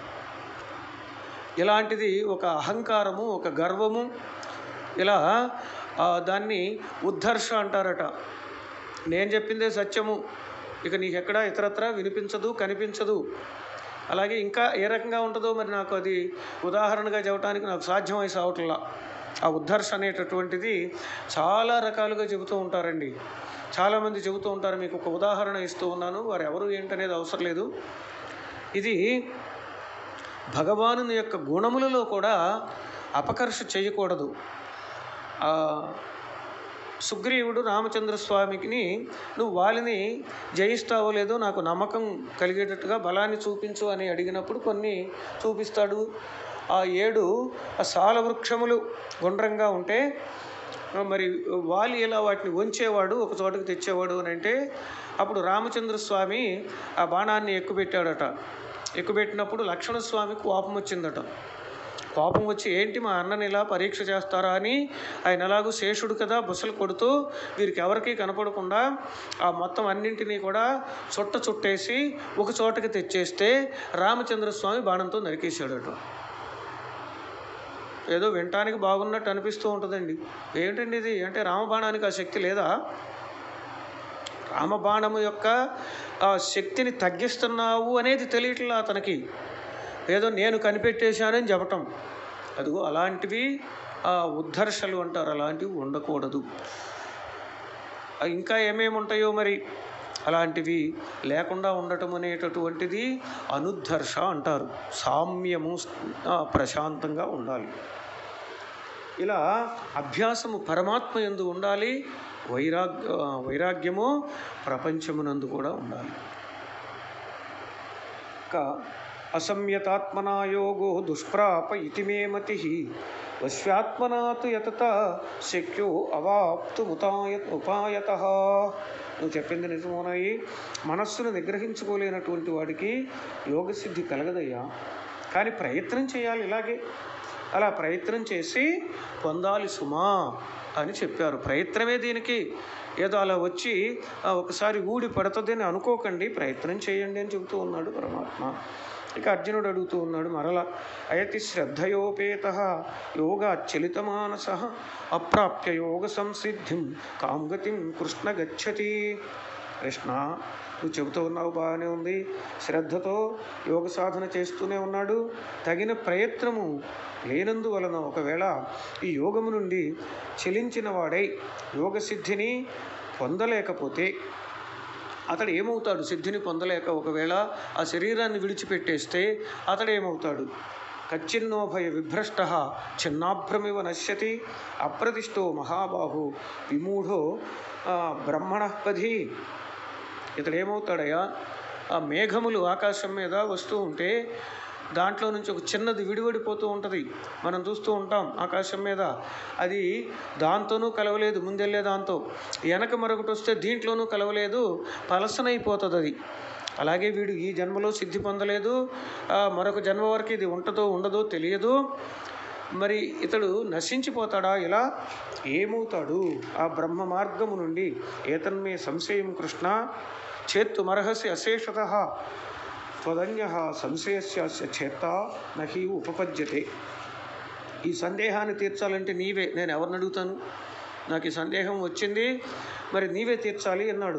ఇలాంటిది ఒక అహంకారము ఒక గర్వము ఇలా ఆ, దాన్ని ఉద్ధర్ష అంటారట నేను చెప్పిందే సత్యము ఇక నీకు ఎక్కడా ఇతరత్ర వినిపించదు కనిపించదు అలాగే ఇంకా ఏ రకంగా ఉంటుందో మరి నాకు అది ఉదాహరణగా చెప్పడానికి నాకు సాధ్యమై సావట్లా ఆ ఉద్ధర్ష అనేటటువంటిది చాలా రకాలుగా చెబుతూ ఉంటారండి చాలామంది చెబుతూ ఉంటారు మీకు ఒక ఉదాహరణ ఇస్తూ ఉన్నాను వారు ఎవరు ఏంటనేది అవసరం లేదు ఇది భగవాను యొక్క గుణములలో కూడా అపకర్ష చేయకూడదు ఆ, సుగ్రీవుడు రామచంద్ర స్వామికి నువ్వు వాళ్ళని జయిస్తావో లేదో నాకు నమ్మకం కలిగేటట్టుగా బలాన్ని చూపించు అని అడిగినప్పుడు కొన్ని చూపిస్తాడు ఆ ఏడు ఆ సాల వృక్షములు గుండ్రంగా ఉంటే మరి వాలి ఎలా వాటిని వంచేవాడు ఒక చోటకి తెచ్చేవాడు అని అంటే అప్పుడు రామచంద్ర స్వామి ఆ బాణాన్ని ఎక్కుపెట్టాడట ఎక్కుపెట్టినప్పుడు లక్ష్మణస్వామి కోపం వచ్చిందట కోపం వచ్చి ఏంటి మా అన్నని ఇలా పరీక్ష చేస్తారా అని ఆయన ఎలాగూ శేషుడు కదా బుసలు కొడుతూ వీరికి ఎవరికీ కనపడకుండా ఆ మొత్తం అన్నింటినీ కూడా చుట్ట చుట్టేసి ఒక చోటకి తెచ్చేస్తే రామచంద్ర స్వామి బాణంతో నరికేశాడట ఏదో వినటానికి బాగున్నట్టు అనిపిస్తూ ఉంటుందండి ఏంటండి ఇది అంటే రామబాణానికి ఆ శక్తి లేదా రామబాణము యొక్క ఆ శక్తిని తగ్గిస్తున్నావు అనేది తెలియట్లా అతనికి ఏదో నేను కనిపెట్టేశానని చెప్పటం అదిగో అలాంటివి ఆ ఉద్ధర్షలు అంటారు అలాంటివి ఉండకూడదు ఆ ఇంకా ఏమేమి ఉంటాయో మరి అలాంటివి లేకుండా ఉండటం అనేటటువంటిది అనుద్ధర్ష అంటారు సామ్యము ఆ, ప్రశాంతంగా ఉండాలి ఇలా అభ్యాసము పరమాత్మ ఎందు ఉండాలి వైరాగ్య వైరాగ్యము ప్రపంచమునందు కూడా ఉండాలి క అసంయతాత్మనా యోగో దుష్ప్రాప ఇతి మే మతి వశ్వాత్మనాతు యతత శక్యో అవాప్తుముతాయ ఉపాయత నువ్వు చెప్పింది నిజమోనాయి మనస్సును నిగ్రహించుకోలేనటువంటి వాడికి యోగసిద్ధి కలగదయ్యా కానీ ప్రయత్నం చేయాలి ఇలాగే అలా ప్రయత్నం చేసి పొందాలి సుమా అని చెప్పారు ప్రయత్నమే దీనికి ఏదో అలా వచ్చి ఆ, ఒకసారి ఊడి పడుతుంది అని అనుకోకండి ప్రయత్నం చేయండి అని చెబుతూ ఉన్నాడు పరమాత్మ ఇక అర్జునుడు అడుగుతూ ఉన్నాడు మరల అయతి శ్రద్ధయోపేత యోగ చలితమానస అప్రాప్య యోగ సంసిద్ధిం కాంగతిం కృష్ణ గచ్చతి కృష్ణ నువ్వు చెబుతూ ఉన్నావు బాగానే ఉంది శ్రద్ధతో యోగ సాధన చేస్తూనే ఉన్నాడు తగిన ప్రయత్నము లేనందువలన ఒకవేళ ఈ యోగము నుండి చెలించిన వాడై యోగ సిద్ధిని పొందలేకపోతే అతడు ఏమవుతాడు సిద్ధిని పొందలేక ఒకవేళ ఆ శరీరాన్ని విడిచిపెట్టేస్తే అతడు ఏమవుతాడు కచ్చిన్నోభయ విభ్రష్ట చిన్నాభ్రమివ నశ్యతి అప్రతిష్టో మహాబాహు విమూఢో బ్రహ్మణపధి ఇతడు ఏమవుతాడయ్యా ఆ మేఘములు ఆకాశం మీద వస్తూ ఉంటే దాంట్లో నుంచి ఒక చిన్నది విడివడిపోతూ ఉంటుంది మనం చూస్తూ ఉంటాం ఆకాశం మీద అది దాంతోనూ కలవలేదు ముందెళ్ళే దాంతో వెనక మరొకటి వస్తే దీంట్లోనూ కలవలేదు పలసనైపోతుంది అది అలాగే వీడు ఈ జన్మలో సిద్ధి పొందలేదు ఆ, మరొక జన్మ వరకు ఇది ఉంటుందో ఉండదో తెలియదు మరి ఇతడు నశించిపోతాడా ఇలా ఏమవుతాడు ఆ బ్రహ్మ మార్గము నుండి ఏతన్మే సంశయం కృష్ణ చేత్తు మర్హసి అశేషత త్వదన్య సంశయస్యాస్య చేత్త నహి ఉపపద్యతే ఈ సందేహాన్ని తీర్చాలంటే నీవే నేను ఎవరిని అడుగుతాను నాకు ఈ సందేహం వచ్చింది మరి నీవే తీర్చాలి అన్నాడు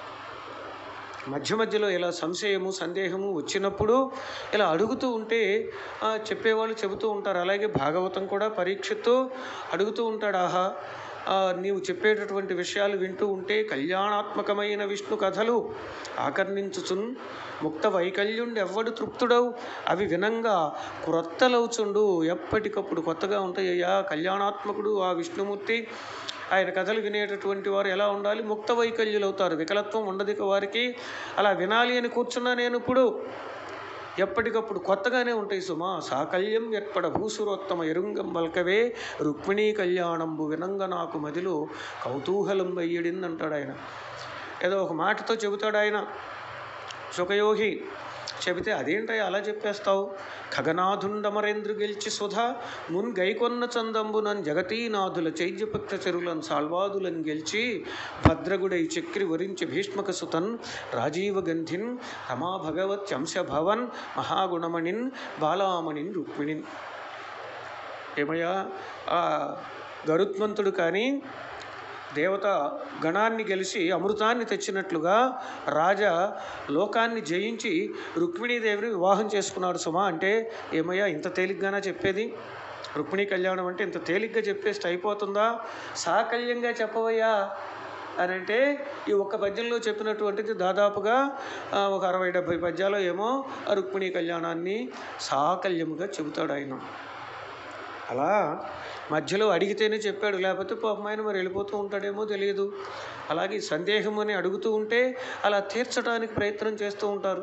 మధ్య మధ్యలో ఇలా సంశయము సందేహము వచ్చినప్పుడు ఇలా అడుగుతూ ఉంటే ఆ, చెప్పేవాళ్ళు చెబుతూ ఉంటారు అలాగే భాగవతం కూడా పరీక్షతో అడుగుతూ ఉంటాడు ఆహా ఆ, నీవు చెప్పేటటువంటి విషయాలు వింటూ ఉంటే కళ్యాణాత్మకమైన విష్ణు కథలు ఆకర్ణించుచున్ ముక్త వైకల్యుండి ఎవ్వడు తృప్తుడవు అవి వినంగా క్రొత్తలవుచుండు ఎప్పటికప్పుడు కొత్తగా ఉంటాయ్యా కళ్యాణాత్మకుడు ఆ విష్ణుమూర్తి ఆయన కథలు వినేటటువంటి వారు ఎలా ఉండాలి ముక్త వైకల్యులు అవుతారు వికలత్వం ఉండదు ఇక వారికి అలా వినాలి అని కూర్చున్నా నేను ఇప్పుడు ఎప్పటికప్పుడు కొత్తగానే ఉంటాయి సుమా సాకల్యం ఎప్పడ భూసురోత్తమ ఎరుంగం వల్కవే రుక్మిణీ కళ్యాణంబు వినంగ నాకు మదిలో కౌతూహలం వెయ్యడింది అంటాడు ఆయన ఏదో ఒక మాటతో చెబుతాడు ఆయన సుఖయోగి చెబితే అదేంటయ్యా అలా చెప్పేస్తావు ఖగనాథుండమరేంద్రు గెలిచి సుధా మున్ గైకొన్న చందంబునన్ జగతీనాథుల చైద్యపక్త చెరువులను సాల్వాదులను గెలిచి భద్రగుడై చక్రి వరించి భీష్మక సుతన్ రాజీవ గంధిన్ రమా భగవత్ అంశభవన్ మహాగుణమణిన్ బాలామణిన్ రుక్మిణిన్ ఏమయ్యా ఆ గరుత్మంతుడు కానీ దేవత గణాన్ని గెలిచి అమృతాన్ని తెచ్చినట్లుగా రాజా లోకాన్ని జయించి రుక్మిణీదేవిని వివాహం చేసుకున్నాడు సుమా అంటే ఏమయ్యా ఇంత తేలిగ్గానా చెప్పేది రుక్మిణీ కళ్యాణం అంటే ఇంత తేలిగ్గా చెప్పేస్తే అయిపోతుందా సాకల్యంగా చెప్పవయ్యా అని అంటే ఈ ఒక్క పద్యంలో చెప్పినటువంటిది దాదాపుగా ఆ, ఒక అరవై డెబ్భై పద్యాలు ఏమో ఆ రుక్మిణీ కళ్యాణాన్ని సాకల్యముగా చెబుతాడు ఆయన అలా మధ్యలో అడిగితేనే చెప్పాడు లేకపోతే పాపం ఆయన మరి వెళ్ళిపోతూ ఉంటాడేమో తెలియదు అలాగే ఈ సందేహం అని అడుగుతూ ఉంటే అలా తీర్చడానికి ప్రయత్నం చేస్తూ ఉంటారు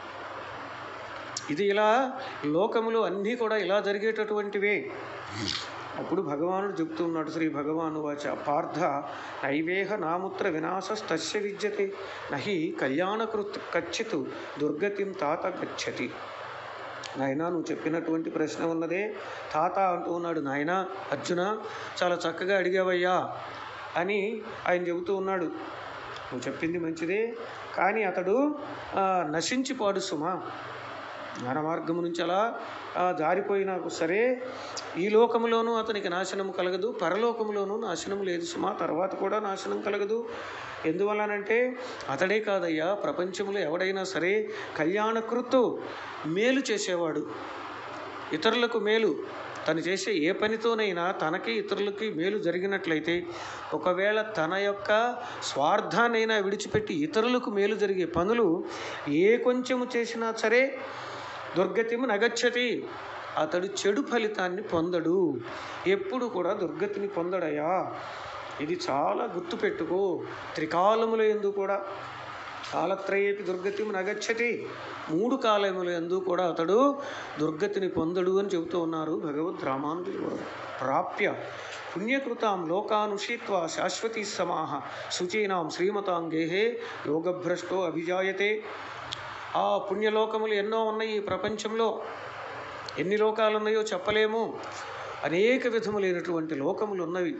ఇది ఇలా లోకములు అన్నీ కూడా ఇలా జరిగేటటువంటివే అప్పుడు భగవానుడు చెప్తూ ఉన్నాడు శ్రీ భగవాను వాచ పార్థ నైవేహ నాముత్ర వినాశస్తస్య విద్యతే నహి కళ్యాణకృత్ కచ్చిత్ దుర్గతిం తాత గచ్చతి నాయన నువ్వు చెప్పినటువంటి ప్రశ్న ఉన్నదే తాత అంటూ ఉన్నాడు నాయన అర్జున చాలా చక్కగా అడిగావయ్యా అని ఆయన చెబుతూ ఉన్నాడు నువ్వు చెప్పింది మంచిదే కానీ అతడు ఆ, నశించిపోడు సుమా జ్ఞాన మార్గము నుంచి అలా ఆ, జారిపోయినా సరే ఈ లోకములోనూ అతనికి నాశనం కలగదు పరలోకములోనూ నాశనం లేదు సుమా తర్వాత కూడా నాశనం కలగదు ఎందువలనంటే అతడే కాదయ్యా ప్రపంచంలో ఎవడైనా సరే కళ్యాణకృత్తు మేలు చేసేవాడు ఇతరులకు మేలు తను చేసే ఏ పనితోనైనా తనకి ఇతరులకి మేలు జరిగినట్లయితే ఒకవేళ తన యొక్క స్వార్థాన్నైనా విడిచిపెట్టి ఇతరులకు మేలు జరిగే పనులు ఏ కొంచెము చేసినా సరే దుర్గతిము నగచ్చతి అతడు చెడు ఫలితాన్ని పొందడు ఎప్పుడు కూడా దుర్గతిని పొందడయా ఇది చాలా గుర్తుపెట్టుకో త్రికాలముల ఎందు కూడా కాలత్రయేపి దుర్గతిము నగచ్చతి మూడు కాలముల ఎందు కూడా అతడు దుర్గతిని పొందడు అని చెబుతూ ఉన్నారు భగవద్ రామానుజులు వారు. ప్రాప్య పుణ్యకృతాం లోకానుషిత్వా శాశ్వతీ సమాహ శుచీనాం శ్రీమతాం గేహే యోగభ్రష్టో అభిజాయతే ఆ పుణ్యలోకములు ఎన్నో ఉన్నాయి ఈ ప్రపంచంలో ఎన్ని లోకాలు ఉన్నాయో చెప్పలేము అనేక విధములైనటువంటి లోకములు ఉన్నవి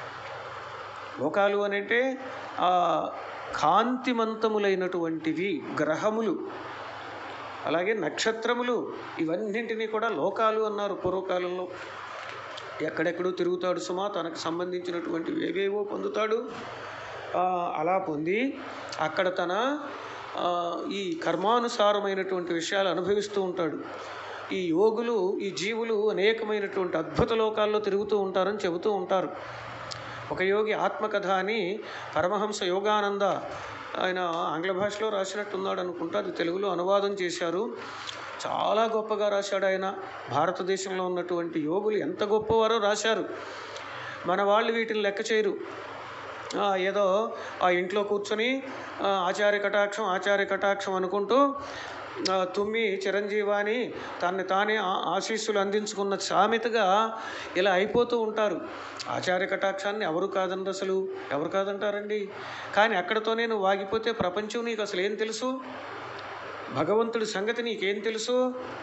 లోకాలు అని అంటే ఆ కాంతిమంతములైనటువంటివి గ్రహములు అలాగే నక్షత్రములు ఇవన్నింటినీ కూడా లోకాలు అన్నారు పూర్వకాలంలో ఎక్కడెక్కడో తిరుగుతాడు సుమా తనకు సంబంధించినటువంటి ఏవేవో పొందుతాడు ఆ, అలా పొంది అక్కడ తన ఆ, ఈ కర్మానుసారమైనటువంటి విషయాలు అనుభవిస్తూ ఉంటాడు ఈ యోగులు ఈ జీవులు అనేకమైనటువంటి అద్భుత లోకాల్లో తిరుగుతూ ఉంటారని చెబుతూ ఉంటారు ఒక యోగి ఆత్మకథ అని పరమహంస యోగానంద ఆయన ఆంగ్ల భాషలో రాసినట్టున్నాడు అనుకుంటా అది తెలుగులో అనువాదం చేశారు చాలా గొప్పగా రాశాడు ఆయన భారతదేశంలో ఉన్నటువంటి యోగులు ఎంత గొప్పవారో రాశారు మన వాళ్ళు వీటిని లెక్క చేయరు ఆ, ఏదో ఆ ఇంట్లో కూర్చొని ఆ, ఆచార్య కటాక్షం ఆచార్య కటాక్షం అనుకుంటూ ఆ, తుమ్మి చిరంజీవాని తన్ని తానే ఆ- ఆశీస్సులు అందించుకున్న సామెతగా ఇలా అయిపోతూ ఉంటారు ఆచార్య కటాక్షాన్ని ఎవరు కాదండి అసలు ఎవరు కాదంటారండి కానీ అక్కడతోనే నువ్వు వాగిపోతే ప్రపంచం నీకు అసలు ఏం తెలుసు భగవంతుడి సంగతి నీకేం తెలుసు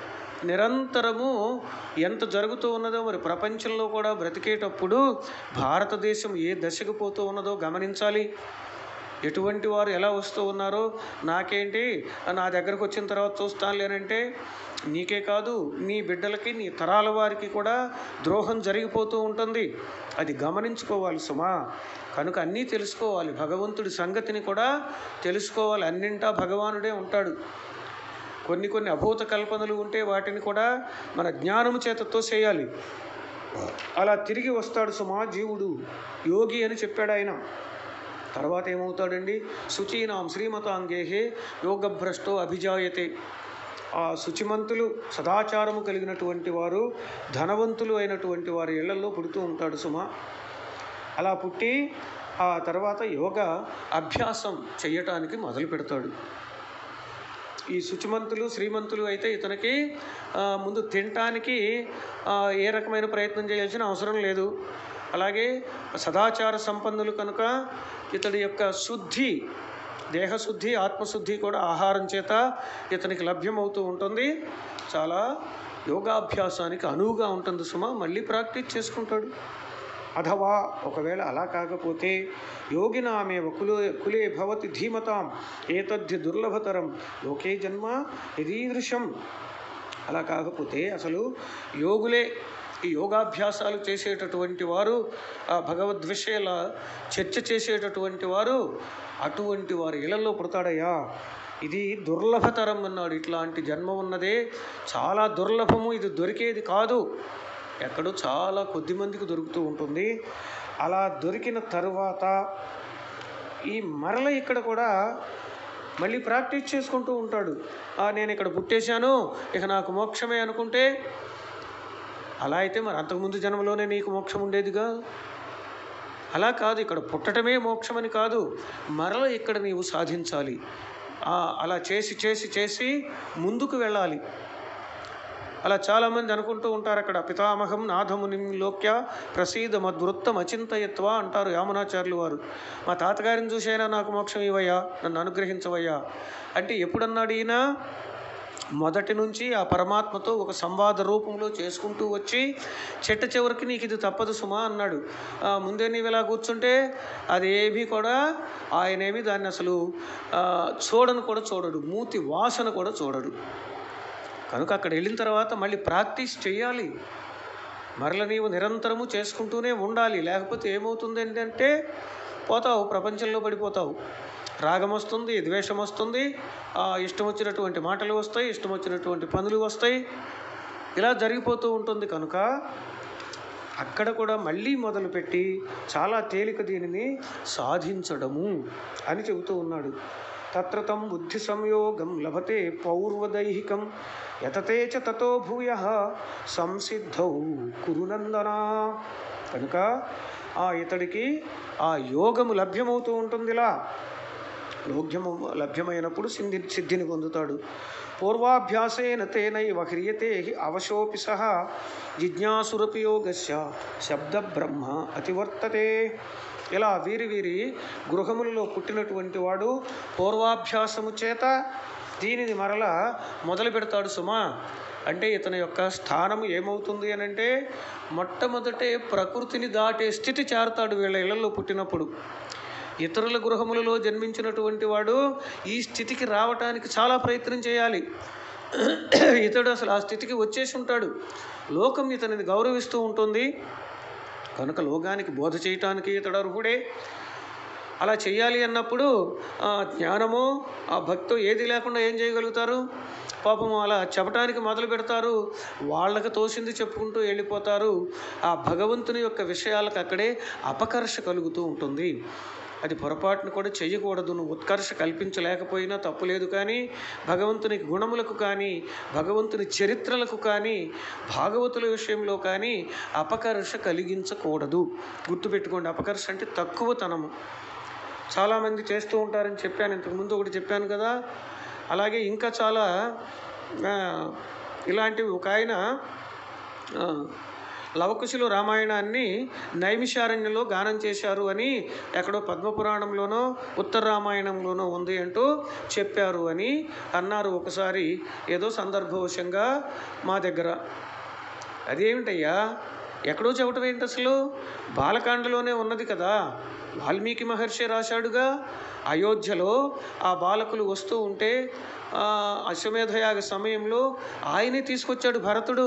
నిరంతరము ఎంత జరుగుతూ ఉన్నదో మరి ప్రపంచంలో కూడా బ్రతికేటప్పుడు భారతదేశం ఏ దశకు పోతూ ఉన్నదో గమనించాలి ఎటువంటి వారు ఎలా వస్తూ ఉన్నారో నాకేంటి నా దగ్గరకు వచ్చిన తర్వాత చూస్తాను లేనంటే నీకే కాదు నీ బిడ్డలకి నీ తరాల వారికి కూడా ద్రోహం జరిగిపోతూ ఉంటుంది అది గమనించుకోవాలి సుమా కనుక అన్నీ తెలుసుకోవాలి భగవంతుడి సంగతిని కూడా తెలుసుకోవాలి అన్నింటా భగవానుడే ఉంటాడు కొన్ని కొన్ని అభూత కల్పనలు ఉంటే వాటిని కూడా మన జ్ఞానము చేతతో చేయాలి అలా తిరిగి వస్తాడు సుమా జీవుడు యోగి అని చెప్పాడు ఆయన తర్వాత ఏమవుతాడండి శుచీనాం శ్రీమతాంగేహే యోగభ్రష్టో అభిజాయతే ఆ శుచిమంతులు సదాచారము కలిగినటువంటి వారు ధనవంతులు అయినటువంటి వారి ఇళ్లలో పుడుతూ ఉంటాడు సుమ అలా పుట్టి ఆ తర్వాత యోగ అభ్యాసం చేయటానికి మొదలు పెడతాడు ఈ శుచిమంతులు శ్రీమంతులు అయితే ఇతనికి ఆ, ముందు తినటానికి ఆ, ఏ రకమైన ప్రయత్నం చేయాల్సిన అవసరం లేదు అలాగే సదాచార సంపన్నులు కనుక ఇతడి యొక్క శుద్ధి దేహశుద్ధి ఆత్మశుద్ధి కూడా ఆహారం చేత ఇతనికి లభ్యమవుతూ ఉంటుంది చాలా యోగాభ్యాసానికి అనువుగా ఉంటుంది సుమ మళ్ళీ ప్రాక్టీస్ చేసుకుంటాడు అథవా ఒకవేళ అలా కాకపోతే యోగినామేవ కులే కులే భవతి ధీమతాం ఏతద్ధి దుర్లభతరం లోకే జన్మ యదీదృశం అలా కాకపోతే అసలు యోగులే ఈ యోగాభ్యాసాలు చేసేటటువంటి వారు ఆ భగవద్విషయాల చర్చ చేసేటటువంటి వారు అటువంటి వారి ఇళ్లలో పుడతాడయ్యా ఇది దుర్లభతరం అన్నాడు ఇట్లాంటి జన్మ ఉన్నదే చాలా దుర్లభము ఇది దొరికేది కాదు ఎక్కడో చాలా కొద్ది మందికి దొరుకుతూ ఉంటుంది అలా దొరికిన తరువాత ఈ మరల ఇక్కడ కూడా మళ్ళీ ప్రాక్టీస్ చేసుకుంటూ ఉంటాడు "ఆ, నేను ఇక్కడ పుట్టేశాను ఇక నాకు మోక్షమే అనుకుంటే అలా అయితే మరి అంతకుముందు జన్మలోనే నీకు మోక్షం ఉండేదిగా అలా కాదు ఇక్కడ పుట్టటమే మోక్షమని కాదు మరల ఇక్కడ నీవు సాధించాలి ఆ, అలా చేసి చేసి చేసి ముందుకు వెళ్ళాలి అలా చాలామంది అనుకుంటూ ఉంటారు అక్కడ పితామహం నాథముని లోక్య ప్రసీద మద్వృత్తం అచింతయత్వ అంటారు యామునాచార్యులు వారు మా తాతగారిని చూసైనా నాకు మోక్షం ఇవ్వయ్యా నన్ను అనుగ్రహించవయ్యా అంటే ఎప్పుడన్నాడు ఈయన మొదటి నుంచి ఆ పరమాత్మతో ఒక సంవాద రూపంలో చేసుకుంటూ వచ్చి చెట్ట చివరికి నీకు ఇది తప్పదు సుమా అన్నాడు ఆ, ముందే నీవు ఇలా కూర్చుంటే అదేమీ కూడా ఆయనేమి దాన్ని అసలు ఆ, చూడను కూడా చూడడు మూతి వాసన కూడా చూడడు కనుక అక్కడ వెళ్ళిన తర్వాత మళ్ళీ ప్రాక్టీస్ చేయాలి మరల నీవు నిరంతరము చేసుకుంటూనే ఉండాలి లేకపోతే ఏమవుతుంది ఏంటంటే పోతావు ప్రపంచంలో పడిపోతావు రాగం వస్తుంది ద్వేషం వస్తుంది ఆ, ఇష్టం వచ్చినటువంటి మాటలు వస్తాయి ఇష్టం వచ్చినటువంటి పనులు వస్తాయి ఇలా జరిగిపోతూ ఉంటుంది కనుక అక్కడ కూడా మళ్ళీ మొదలుపెట్టి చాలా తేలిక దీనిని సాధించడము అని చెబుతూ ఉన్నాడు తత్ర తం బుద్ధి సంయోగం లభతే పౌర్వదైహికం యతతే చ తతో భూయ సంసిద్ధౌ కురునందనా కనుక ఆ ఇతడికి ఆ యోగము లభ్యమవుతూ ఉంటుందిలా లోగ్యము లభ్యమైనప్పుడు సిద్ధి సిద్ధిని పొందుతాడు పూర్వాభ్యాసేన తేనైవ హ్రియతే హి అవశోపి సహ జిజ్ఞాసురపి యోగస్య శబ్ద బ్రహ్మ అతివర్తతే ఇలా వీరి వీరి గృహములలో పుట్టినటువంటి వాడు పూర్వాభ్యాసము చేత దీనిని మరల మొదలు పెడతాడు సుమా అంటే ఇతని యొక్క స్థానం ఏమవుతుంది అని అంటే మొట్టమొదటే ప్రకృతిని దాటే స్థితి చేరతాడు వీళ్ళ ఇళ్లలో పుట్టినప్పుడు ఇతరుల గృహములలో జన్మించినటువంటి వాడు ఈ స్థితికి రావటానికి చాలా ప్రయత్నం చేయాలి ఇతడు అసలు ఆ స్థితికి వచ్చేసి ఉంటాడు లోకం ఇతనిని గౌరవిస్తూ ఉంటుంది కనుక లోకానికి బోధ చేయటానికి ఇతడు అర్హుడే అలా చేయాలి అన్నప్పుడు ఆ జ్ఞానము ఆ భక్తి ఏది లేకుండా ఏం చేయగలుగుతారు పాపం అలా చెప్పటానికి మొదలు పెడతారు వాళ్ళకి తోసింది చెప్పుకుంటూ వెళ్ళిపోతారు ఆ భగవంతుని యొక్క విషయాలకు అక్కడే అపకర్ష కలుగుతూ ఉంటుంది అది పొరపాటును కూడా చెయ్యకూడదు నువ్వు ఉత్కర్ష కల్పించలేకపోయినా తప్పులేదు కానీ భగవంతుని గుణములకు కానీ భగవంతుని చరిత్రలకు కానీ భాగవతుల విషయంలో కానీ అపకర్ష కలిగించకూడదు గుర్తుపెట్టుకోండి అపకర్ష అంటే తక్కువతనము చాలామంది చేస్తూ ఉంటారని చెప్పాను ఇంతకుముందు ఒకటి చెప్పాను కదా అలాగే ఇంకా చాలా ఆ, ఇలాంటివి ఒక ఆయన ఆ, లవకుశులు రామాయణాన్ని నైమిషారణ్యంలో గానం చేశారు అని ఎక్కడో పద్మపురాణంలోనో ఉత్తర రామాయణంలోనో ఉంది అంటూ చెప్పారు అని అన్నారు ఒకసారి ఏదో సందర్భవశంగా మా దగ్గర అదేమిటయ్యా ఎక్కడో చెప్పటం ఏంటి అసలు బాలకాండలోనే ఉన్నది కదా వాల్మీకి మహర్షి రాశాడుగా అయోధ్యలో ఆ బాలకులు వస్తూ ఉంటే ఆ, అశ్వమేధయాగ సమయంలో ఆయనే తీసుకొచ్చాడు భరతుడు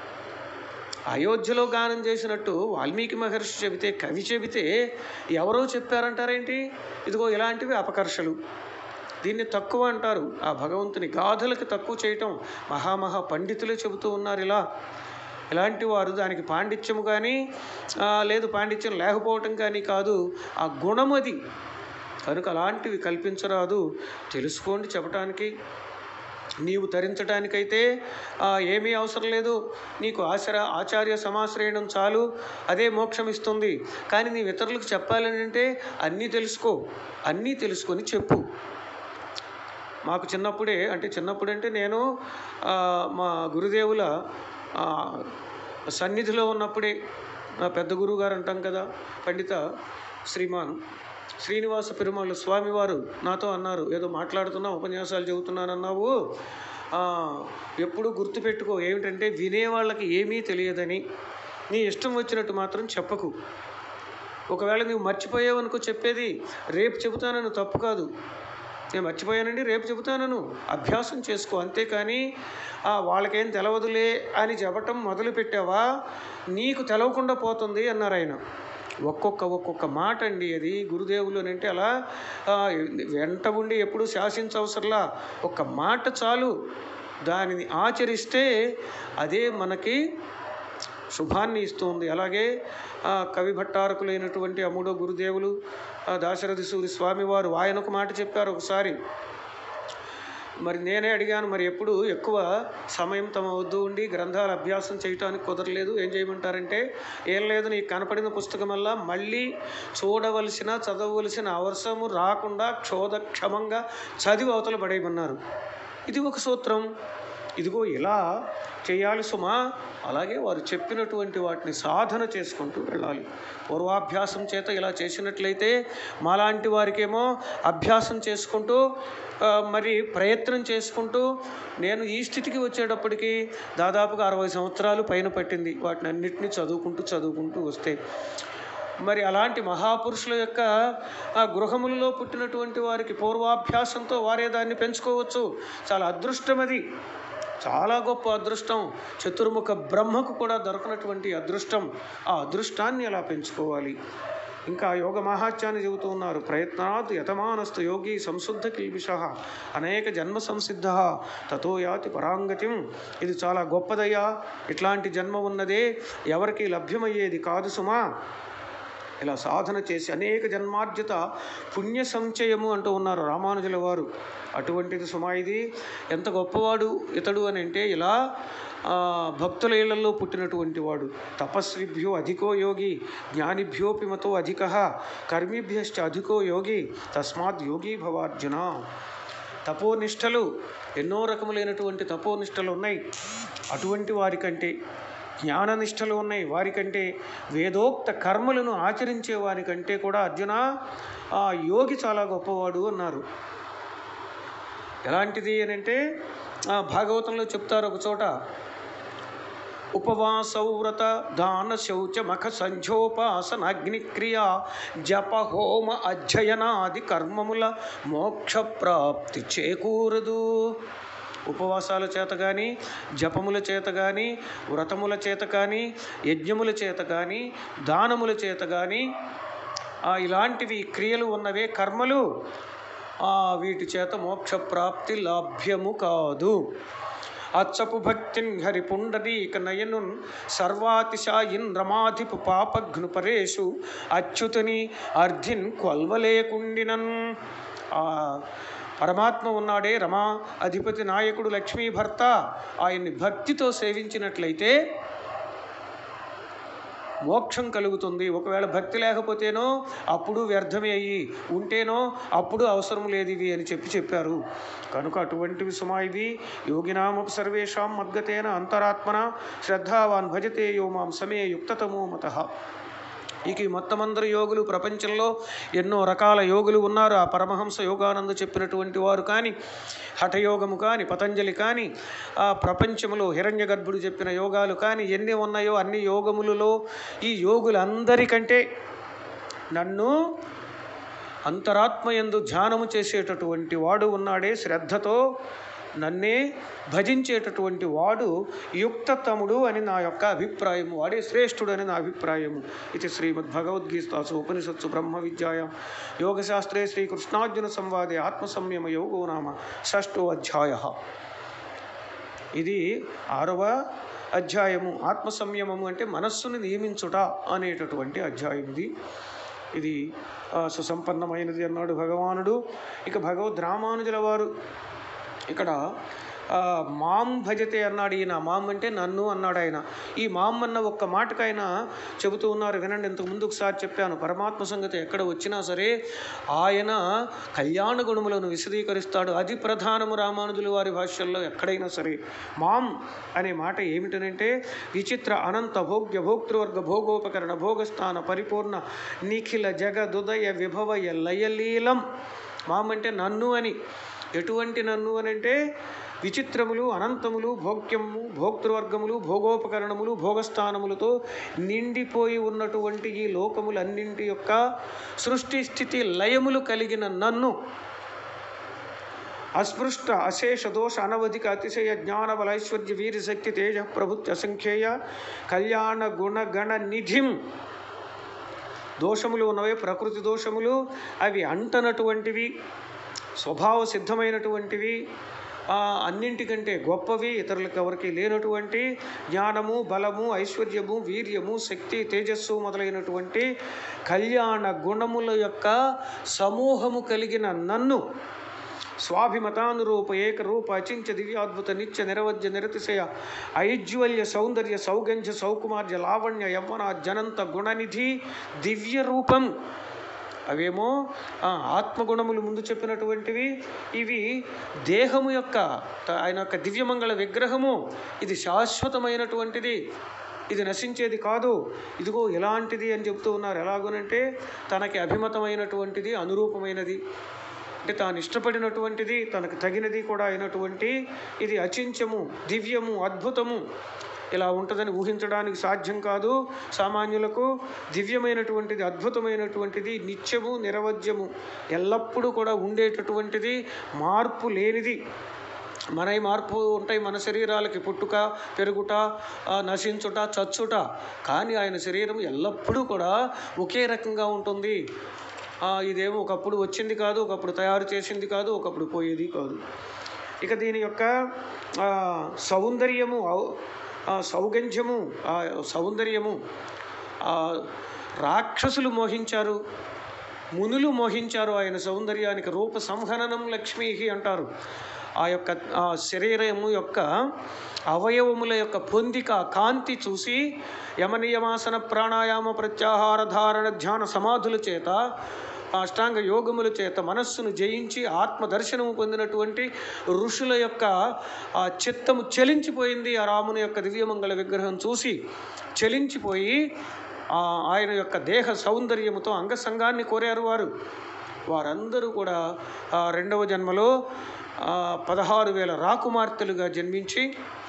అయోధ్యలో గానం చేసినట్టు వాల్మీకి మహర్షి చెబితే కవి చెబితే ఎవరో చెప్పారంటారేంటి ఇదిగో ఇలాంటివి అపకర్షలు దీన్ని తక్కువ అంటారు ఆ భగవంతుని గాథలకు తక్కువ చేయటం మహామహా పండితులే చెబుతూ ఉన్నారు ఇలా ఇలాంటి వారు దానికి పాండిత్యము కానీ ఆ, లేదు పాండిత్యం లేకపోవటం కానీ కాదు ఆ గుణం అది కనుక అలాంటివి కల్పించరాదు తెలుసుకోండి చెప్పటానికి నీవు తరించడానికైతే ఆ, ఏమీ అవసరం లేదు నీకు ఆశ్ర ఆచార్య సమాశ్రయణం చాలు అదే మోక్షం ఇస్తుంది కానీ నీవు ఇతరులకు చెప్పాలని అంటే అన్నీ తెలుసుకో అన్నీ తెలుసుకొని చెప్పు మాకు చిన్నప్పుడే అంటే చిన్నప్పుడు అంటే నేను ఆ, మా గురుదేవుల ఆ, సన్నిధిలో ఉన్నప్పుడే మా పెద్ద గురువు గారు అంటాం కదా పండిత శ్రీమాన్ శ్రీనివాస పెరుమాళ్ళు స్వామివారు నాతో అన్నారు ఏదో మాట్లాడుతున్నా ఉపన్యాసాలు చెబుతున్నానన్నావు ఆ, ఎప్పుడు గుర్తుపెట్టుకో ఏమిటంటే వినేవాళ్ళకి ఏమీ తెలియదని నీ ఇష్టం వచ్చినట్టు మాత్రం చెప్పకు ఒకవేళ నువ్వు మర్చిపోయావు అనుకో చెప్పేది రేపు చెబుతానని తప్పు కాదు నేను మర్చిపోయానండి రేపు చెబుతానను అభ్యాసం చేసుకో అంతేకాని "ఆ, వాళ్ళకేం తెలవదులే అని చెప్పటం మొదలు పెట్టావా నీకు తెలవకుండా పోతుంది అన్నారు ఆయన ఒక్కొక్క ఒక్కొక్క మాట అండి అది గురుదేవులు అని అంటే అలా ఆ, వెంట ఉండి ఎప్పుడు శాసించవసరంలా ఒక్క మాట చాలు దానిని ఆచరిస్తే అదే మనకి శుభాన్ని ఇస్తుంది అలాగే ఆ, కవి భట్టారకులైనటువంటి ఆ మూడో గురుదేవులు ఆ, దాశరథి సూరి స్వామివారు ఆయన ఒక మాట చెప్పారు ఒకసారి మరి నేనే అడిగాను మరి ఎప్పుడు ఎక్కువ సమయం తమ వద్దు ఉండి గ్రంథాల అభ్యాసం చేయటానికి కుదరలేదు ఏం చేయమంటారంటే ఏం లేదు నీకు కనపడిన పుస్తకం వల్ల మళ్ళీ చూడవలసిన చదవవలసిన అవసరము రాకుండా క్షోధక్షమంగా చదివి అవతల పడేయమన్నారు ఇది ఒక సూత్రం ఇదిగో ఇలా చేయాలి సుమా అలాగే వారు చెప్పినటువంటి వాటిని సాధన చేసుకుంటూ వెళ్ళాలి పూర్వాభ్యాసం చేత ఇలా చేసినట్లయితే మాలాంటి వారికేమో అభ్యాసం చేసుకుంటూ ఆ, మరి ప్రయత్నం చేసుకుంటూ నేను ఈ స్థితికి వచ్చేటప్పటికి దాదాపుగా అరవై సంవత్సరాలు పైన పట్టింది వాటిని అన్నిటినీ చదువుకుంటూ చదువుకుంటూ వస్తే మరి అలాంటి మహాపురుషుల యొక్క ఆ గృహములలో పుట్టినటువంటి వారికి పూర్వాభ్యాసంతో వారే దాన్ని పెంచుకోవచ్చు చాలా అదృష్టం అది చాలా గొప్ప అదృష్టం చతుర్ముఖ బ్రహ్మకు కూడా దొరకనటువంటి అదృష్టం ఆ అదృష్టాన్ని ఎలా పెంచుకోవాలి ఇంకా యోగ మహాత్యాన్ని చెబుతూ ఉన్నారు ప్రయత్నాత్ యతమానస్తు యోగి సంశుద్ధ కిల్బిష అనేక జన్మ సంసిద్ధ తతో యాతి పరాంగతిం ఇది చాలా గొప్పదయ్యా ఇట్లాంటి జన్మ ఉన్నదే ఎవరికి లభ్యమయ్యేది కాదు సుమా ఇలా సాధన చేసి అనేక జన్మార్జిత పుణ్య సంచయము అంటూ ఉన్నారు రామానుజుల వారు అటువంటిది సుమా ఇది ఎంత గొప్పవాడు ఇతడు అని అంటే ఇలా ఆ, భక్తుల ఇళ్లలో పుట్టినటువంటి వాడు తపస్విభ్యో అధికో యోగి జ్ఞానిభ్యోపి మతో అధిక కర్మిభ్యశ్చ అధికో యోగి తస్మాత్ యోగి భవార్జున తపోనిష్టలు ఎన్నో రకములైనటువంటి తపోనిష్టలు ఉన్నాయి అటువంటి వారికంటే జ్ఞాననిష్టలు ఉన్నాయి వారికంటే వేదోక్త కర్మలను ఆచరించే వారికంటే కూడా అర్జున ఆ యోగి చాలా గొప్పవాడు అన్నారు ఎలాంటిది అని అంటే ఆ, భాగవతంలో చెప్తారు ఒక చోట ఉపవాసౌవ్రత దాన శౌచ మఖ సంధ్యోపాసన అగ్నిక్రియ జప హోమ అధ్యయనాది కర్మముల మోక్ష ప్రాప్తి చేకూరదు ఉపవాసాల చేత కానీ జపముల చేత కానీ వ్రతముల చేత కానీ యజ్ఞముల చేత కానీ దానముల చేత కానీ ఆ, ఇలాంటివి క్రియలు ఉన్నవే కర్మలు ఆ, వీటి చేత మోక్ష ప్రాప్తి లాభ్యము కాదు అచ్చపు భక్తిన్ హరి పుండరీక నయనున్ సర్వాతిశాయిన్ రమాధిపు పాపఘ్ను పరేషు అచ్యుతుని అర్ధిన్ కొల్వలేకుండినన్ ఆ పరమాత్మ ఉన్నాడే రమా అధిపతి నాయకుడు లక్ష్మీ భర్త ఆయన్ని భక్తితో సేవించినట్లయితే మోక్షం కలుగుతుంది ఒకవేళ భక్తి లేకపోతేనో అప్పుడు వ్యర్థమే అయ్యి ఉంటేనో అప్పుడు అవసరం లేదు ఇవి అని చెప్పి చెప్పారు కనుక అటువంటివి సుమా ఇవి యోగినామ సర్వేషాం మద్గతేన అంతరాత్మన శ్రద్ధావాన్ భజతే యో మాం సమే యుక్తతమో మత ఇక ఈ మొత్తం అందరు యోగులు ప్రపంచంలో ఎన్నో రకాల యోగులు ఉన్నారు ఆ పరమహంస యోగానంద చెప్పినటువంటి వారు కానీ హఠయోగము కానీ పతంజలి కానీ ఆ ప్రపంచంలో హిరణ్య గర్భుడు చెప్పిన యోగాలు కానీ ఎన్ని ఉన్నాయో అన్ని యోగములలో ఈ యోగులందరికంటే నన్ను అంతరాత్మయందు ధ్యానము చేసేటటువంటి వాడు ఉన్నాడే శ్రద్ధతో నన్నే భజించేటటువంటి వాడు యుక్తతముడు అని నా యొక్క అభిప్రాయము వాడే శ్రేష్ఠుడు అని నా అభిప్రాయము ఇది శ్రీమద్ భగవద్గీతాసు ఉపనిషత్సు బ్రహ్మ విద్యాయాం యోగశాస్త్రే శ్రీకృష్ణార్జున సంవాదే ఆత్మసంయమ యోగో నామ షష్టో అధ్యాయ ఇది ఆరవ అధ్యాయము ఆత్మ సంయమము అంటే మనస్సుని నియమించుట అనేటటువంటి అధ్యాయం ఇది ఇది ఆ, సుసంపన్నమైనది అన్నాడు భగవానుడు ఇక భగవద్ రామానుజుల వారు ఇక్కడ ఆ, మాం భజతే అన్నాడు ఈయన మాం అంటే నన్ను అన్నాడు ఆయన ఈ మాం అన్న ఒక్క మాటకు ఆయన చెబుతూ ఉన్నారు వినండి ఇంతకు ముందు ఒకసారి చెప్పాను పరమాత్మ సంగతి ఎక్కడ వచ్చినా సరే ఆయన కళ్యాణ గుణములను విశదీకరిస్తాడు అది ప్రధానము రామానుజుల వారి భాష్యంలో ఎక్కడైనా సరే మాం అనే మాట ఏమిటనంటే విచిత్ర అనంత భోగ్య భోక్తృవర్గ భోగోపకరణ భోగస్థాన పరిపూర్ణ నిఖిల జగదుదయ విభవయ లయలీలం మాం అంటే నన్ను అని ఎటువంటి నన్ను అని అంటే విచిత్రములు అనంతములు భోగ్యము భోక్తృవర్గములు భోగోపకరణములు భోగస్థానములతో నిండిపోయి ఉన్నటువంటి ఈ లోకములన్నింటి యొక్క సృష్టి స్థితి లయములు కలిగిన నన్ను అస్పృష్ట అశేష దోష అనవధిక అతిశయ జ్ఞాన బలైశ్వర్య వీర శక్తి తేజ ప్రభుత్వ అసంఖ్యేయ కళ్యాణ గుణ గణ నిధిం దోషములు ఉన్నవే ప్రకృతి దోషములు అవి అంటనటువంటివి స్వభావ సిద్ధమైనటువంటివి ఆ, అన్నింటికంటే గొప్పవి ఇతరులకు ఎవరికి లేనటువంటి జ్ఞానము బలము ఐశ్వర్యము వీర్యము శక్తి తేజస్సు మొదలైనటువంటి కళ్యాణ గుణముల యొక్క సమూహము కలిగిన నన్ను స్వాభిమతానురూప ఏకరూప అచించ దివ్యాద్భుత నిత్య నిరవధ్య నిరతిశయ ఐజ్వల్య సౌందర్య సౌగంధ్య సౌకుమార్య లావణ్య యవ్వన జనంత గుణనిధి దివ్య రూపం అవేమో ఆ, ఆత్మగుణములు ముందు చెప్పినటువంటివి ఇవి దేహము యొక్క త- ఆయన యొక్క దివ్యమంగళ విగ్రహము ఇది శాశ్వతమైనటువంటిది ఇది నశించేది కాదు ఇదిగో ఎలాంటిది అని చెప్తూ ఉన్నారు ఎలాగోనంటే తనకి అభిమతమైనటువంటిది అనురూపమైనది అంటే తాను ఇష్టపడినటువంటిది తనకు తగినది కూడా అయినటువంటి ఇది అచించము దివ్యము అద్భుతము ఇలా ఉంటుందని ఊహించడానికి సాధ్యం కాదు సామాన్యులకు దివ్యమైనటువంటిది అద్భుతమైనటువంటిది నిత్యము నిరవధ్యము ఎల్లప్పుడూ కూడా ఉండేటటువంటిది మార్పు లేనిది మన ఈ మార్పు ఉంటాయి మన శరీరాలకి పుట్టుక పెరుగుట ఆ, నశించుట చచ్చుట కానీ ఆయన శరీరం ఎల్లప్పుడూ కూడా ఒకే రకంగా ఉంటుంది ఆ, ఇదేమో ఒకప్పుడు వచ్చింది కాదు ఒకప్పుడు తయారు చేసింది కాదు ఒకప్పుడు పోయేది కాదు ఇక దీని యొక్క ఆ, సౌందర్యము ఔ- ఆ, సౌగంధ్యము ఆ, సౌందర్యము ఆ, రాక్షసులు మోహించారు మునులు మోహించారు ఆయన సౌందర్యానికి రూప సంహననం లక్ష్మీ అంటారు ఆ యొక్క ఆ శరీరము యొక్క అవయవముల యొక్క పొందిక కాంతి చూసి యమనియమాసన ప్రాణాయామ ప్రత్యాహార ధారణ ధ్యాన సమాధుల చేత అష్టాంగ యోగముల చేత మనస్సును జయించి ఆత్మ దర్శనము పొందినటువంటి ఋషుల యొక్క ఆ చిత్తము చలించిపోయింది ఆ రాముని యొక్క దివ్యమంగళ విగ్రహం చూసి చలించిపోయి ఆ ఆయన యొక్క దేహ సౌందర్యముతో అంగసంగాన్ని కోరారు వారు వారందరూ కూడా ఆ రెండవ జన్మలో ఆ, పదహారు వేల రాకుమార్తెలుగా జన్మించి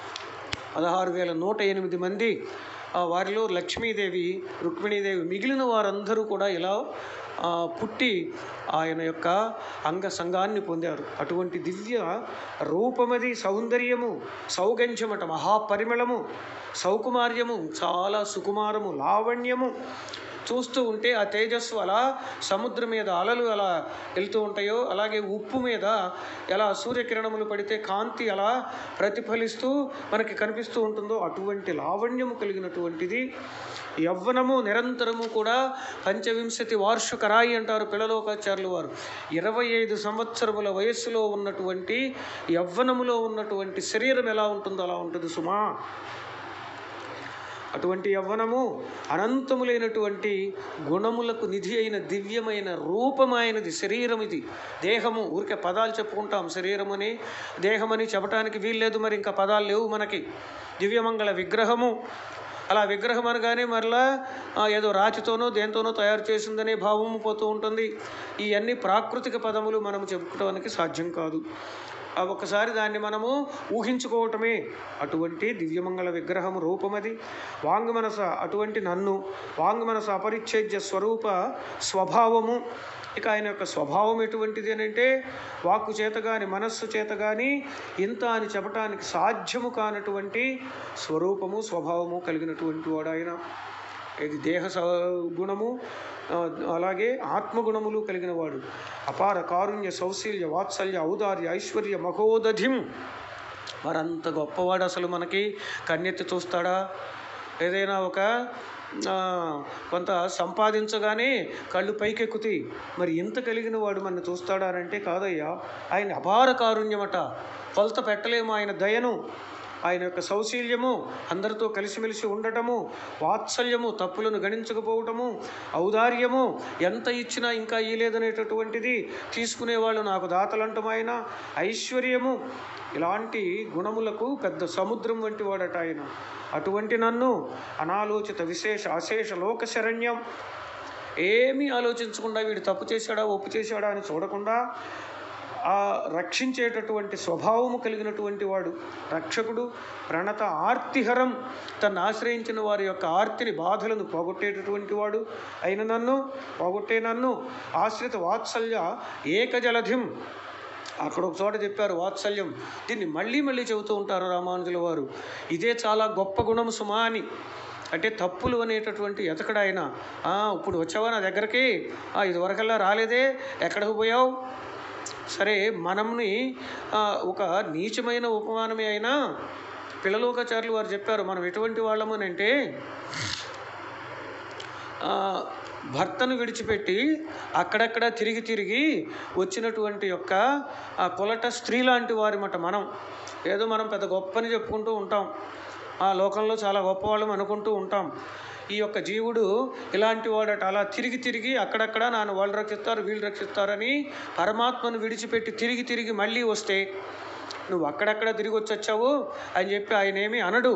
పదహారు వేల నూట ఎనిమిది మంది ఆ, వారిలో లక్ష్మీదేవి రుక్మిణీదేవి మిగిలిన వారందరూ కూడా ఇలా ఆ, పుట్టి ఆయన యొక్క అంగ సంఘాన్ని పొందారు అటువంటి దివ్య రూపమది సౌందర్యము సౌగంధ్యమట మహాపరిమళము సౌకుమార్యము చాలా సుకుమారము లావణ్యము చూస్తూ ఉంటే ఆ తేజస్సు అలా సముద్రం మీద అలలు ఎలా వెళ్తూ ఉంటాయో అలాగే ఉప్పు మీద ఎలా సూర్యకిరణములు పడితే కాంతి అలా ప్రతిఫలిస్తూ మనకి కనిపిస్తూ ఉంటుందో అటువంటి లావణ్యము కలిగినటువంటిది యవ్వనము నిరంతరము కూడా పంచవింశతి వార్షికరాయి అంటారు పిల్లలోకాచార్యులు వారు ఇరవై ఐదు సంవత్సరముల వయస్సులో ఉన్నటువంటి యవ్వనములో ఉన్నటువంటి శరీరం ఎలా ఉంటుందో అలా ఉంటుంది సుమా అటువంటి యవ్వనము అనంతములైనటువంటి గుణములకు నిధి అయిన దివ్యమైన రూపమైనది శరీరం ఇది దేహము ఊరికే పదాలు చెప్పుకుంటాం శరీరమని దేహమని చెప్పడానికి వీల్లేదు మరి ఇంకా పదాలు లేవు మనకి దివ్యమంగళ విగ్రహము అలా విగ్రహం అనగానే మరలా ఆ, ఏదో రాతితోనో దేంతోనో తయారు చేసిందనే భావము పోతూ ఉంటుంది ఇవన్నీ ప్రాకృతిక పదములు మనం చెప్పుకోవడానికి సాధ్యం కాదు ఆ ఒక్కసారి దాన్ని మనము ఊహించుకోవటమే అటువంటి దివ్యమంగళ విగ్రహము రూపమది వాంగ్మనస అటువంటి నన్ను వాంగ్మనస అపరిచ్ఛేద్య స్వరూప స్వభావము ఇక ఆయన యొక్క స్వభావం ఎటువంటిది అని అంటే వాక్కు చేత కానీ మనస్సు చేత కానీ ఇంత అని చెప్పటానికి సాధ్యము కానటువంటి స్వరూపము స్వభావము కలిగినటువంటి వాడు ఆయన ఇది దేహ స- గుణము ఆ, అలాగే ఆత్మగుణములు కలిగిన వాడు అపార కారుణ్య సౌశీల్య వాత్సల్య ఔదార్య ఐశ్వర్య మహోదధిం మరంత గొప్పవాడు అసలు మనకి కన్నెత్తి చూస్తాడా ఏదైనా ఒక ఆ, కొంత సంపాదించగానే కళ్ళు పైకెక్కుతాయి మరి ఇంత కలిగిన వాడు మన చూస్తాడా అని అంటే కాదయ్యా ఆయన అపార కారుణ్యమట కొలత పెట్టలేము ఆయన దయను ఆయన యొక్క సౌశీల్యము అందరితో కలిసిమెలిసి ఉండటము వాత్సల్యము తప్పులను గణించకపోవటము ఔదార్యము ఎంత ఇచ్చినా ఇంకా ఇయ్యలేదనేటటువంటిది తీసుకునేవాళ్ళు నాకు దాతలంటం ఆయన ఐశ్వర్యము ఇలాంటి గుణములకు పెద్ద సముద్రం వంటి వాడట ఆయన అటువంటి నన్ను అనాలోచిత విశేష అశేష లోక శరణ్యం ఏమీ ఆలోచించకుండా వీడు తప్పు చేశాడా ఒప్పు చేశాడా అని చూడకుండా ఆ రక్షించేటటువంటి స్వభావము కలిగినటువంటి వాడు రక్షకుడు ప్రణత ఆర్తిహరం తను ఆశ్రయించిన వారి యొక్క ఆర్తిని బాధలను పోగొట్టేటటువంటి వాడు అయిన నన్ను పోగొట్టే నన్ను ఆశ్రిత వాత్సల్య ఏకజలధిం అక్కడ ఒక చోట చెప్పారు వాత్సల్యం దీన్ని మళ్ళీ మళ్ళీ చెబుతూ ఉంటారు రామానుజుల వారు ఇదే చాలా గొప్ప గుణం సుమా అని అంటే తప్పులు అనేటటువంటి ఎతకడు ఆయన "ఆ, ఇప్పుడు వచ్చావా నా దగ్గరికి ఆ, ఇదివరకల్లా రాలేదే ఎక్కడికి పోయావు సరే మనంని ఆ, ఒక నీచమైన ఉపమానమే అయినా పిల్లలోకాచార్యులు వారు చెప్పారు మనం ఎటువంటి వాళ్ళము అని అంటే ఆ, భర్తను విడిచిపెట్టి అక్కడక్కడ తిరిగి తిరిగి వచ్చినటువంటి యొక్క ఆ కొలట స్త్రీ లాంటి వారిమట మనం ఏదో మనం పెద్ద గొప్పని చెప్పుకుంటూ ఉంటాం ఆ లోకంలో చాలా గొప్పవాళ్ళం అనుకుంటూ ఉంటాం ఈ యొక్క జీవుడు ఇలాంటి వాడట అలా తిరిగి తిరిగి అక్కడక్కడ నాన్న వాళ్ళు రక్షిస్తారు వీళ్ళు రక్షిస్తారని పరమాత్మను విడిచిపెట్టి తిరిగి తిరిగి మళ్ళీ వస్తే నువ్వు అక్కడక్కడ తిరిగి వచ్చి వచ్చావు అని చెప్పి ఆయన ఏమీ అనడు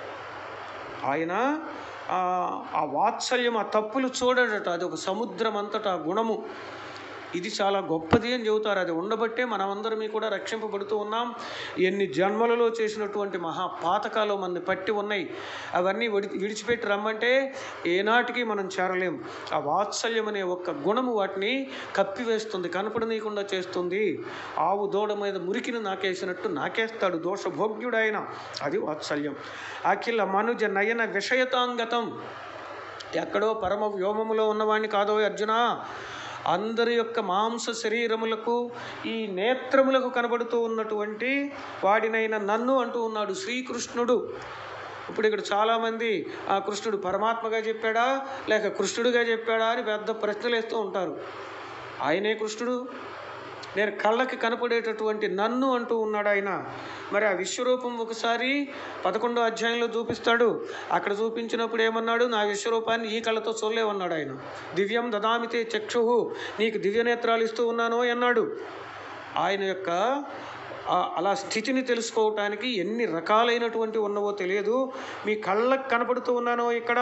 ఆయన ఆ ఆ వాత్సల్యం ఆ తప్పులు చూడడట అది ఒక సముద్రం అంతటా గుణము ఇది చాలా గొప్పది అని చెబుతారు అది ఉండబట్టే మనమందరం కూడా రక్షింపబడుతూ ఉన్నాం ఎన్ని జన్మలలో చేసినటువంటి మహా పాతకాలు మనని పట్టి ఉన్నాయి అవన్నీ విడి విడిచిపెట్టి రమ్మంటే ఏనాటికి మనం చేరలేం ఆ వాత్సల్యం అనే ఒక్క గుణము వాటిని కప్పివేస్తుంది కనపడనీయకుండా చేస్తుంది ఆవు దూడ మీద మురికిని నాకేసినట్టు నాకేస్తాడు దోషభోగ్యుడైన అది వాత్సల్యం అఖిల మనుజ నయన విషయతాంగతం ఎక్కడో పరమ వ్యోమములో ఉన్నవాణ్ణి కాదో అర్జున అందరి యొక్క మాంస శరీరములకు ఈ నేత్రములకు కనబడుతూ ఉన్నటువంటి వాడినైన నన్ను అంటూ ఉన్నాడు శ్రీకృష్ణుడు ఇప్పుడు ఇక్కడ చాలామంది ఆ కృష్ణుడు పరమాత్మగా చెప్పాడా లేక కృష్ణుడిగా చెప్పాడా అని పెద్ద ప్రశ్నలు వేస్తూ ఉంటారు ఆయనే కృష్ణుడు నేను కళ్ళకి కనపడేటటువంటి నన్ను అంటూ ఉన్నాడు ఆయన మరి ఆ విశ్వరూపం ఒకసారి పదకొండో అధ్యాయంలో చూపిస్తాడు అక్కడ చూపించినప్పుడు ఏమన్నాడు నా విశ్వరూపాన్ని ఈ కళ్ళతో చూడలేవన్నాడు ఆయన దివ్యం దదామితే చక్షు నీకు దివ్య నేత్రాలు ఇస్తూ ఉన్నాను అన్నాడు ఆయన యొక్క ఆ- అలా స్థితిని తెలుసుకోవటానికి ఎన్ని రకాలైనటువంటి ఉన్నవో తెలియదు మీ కళ్ళకు కనపడుతూ ఉన్నానో ఇక్కడ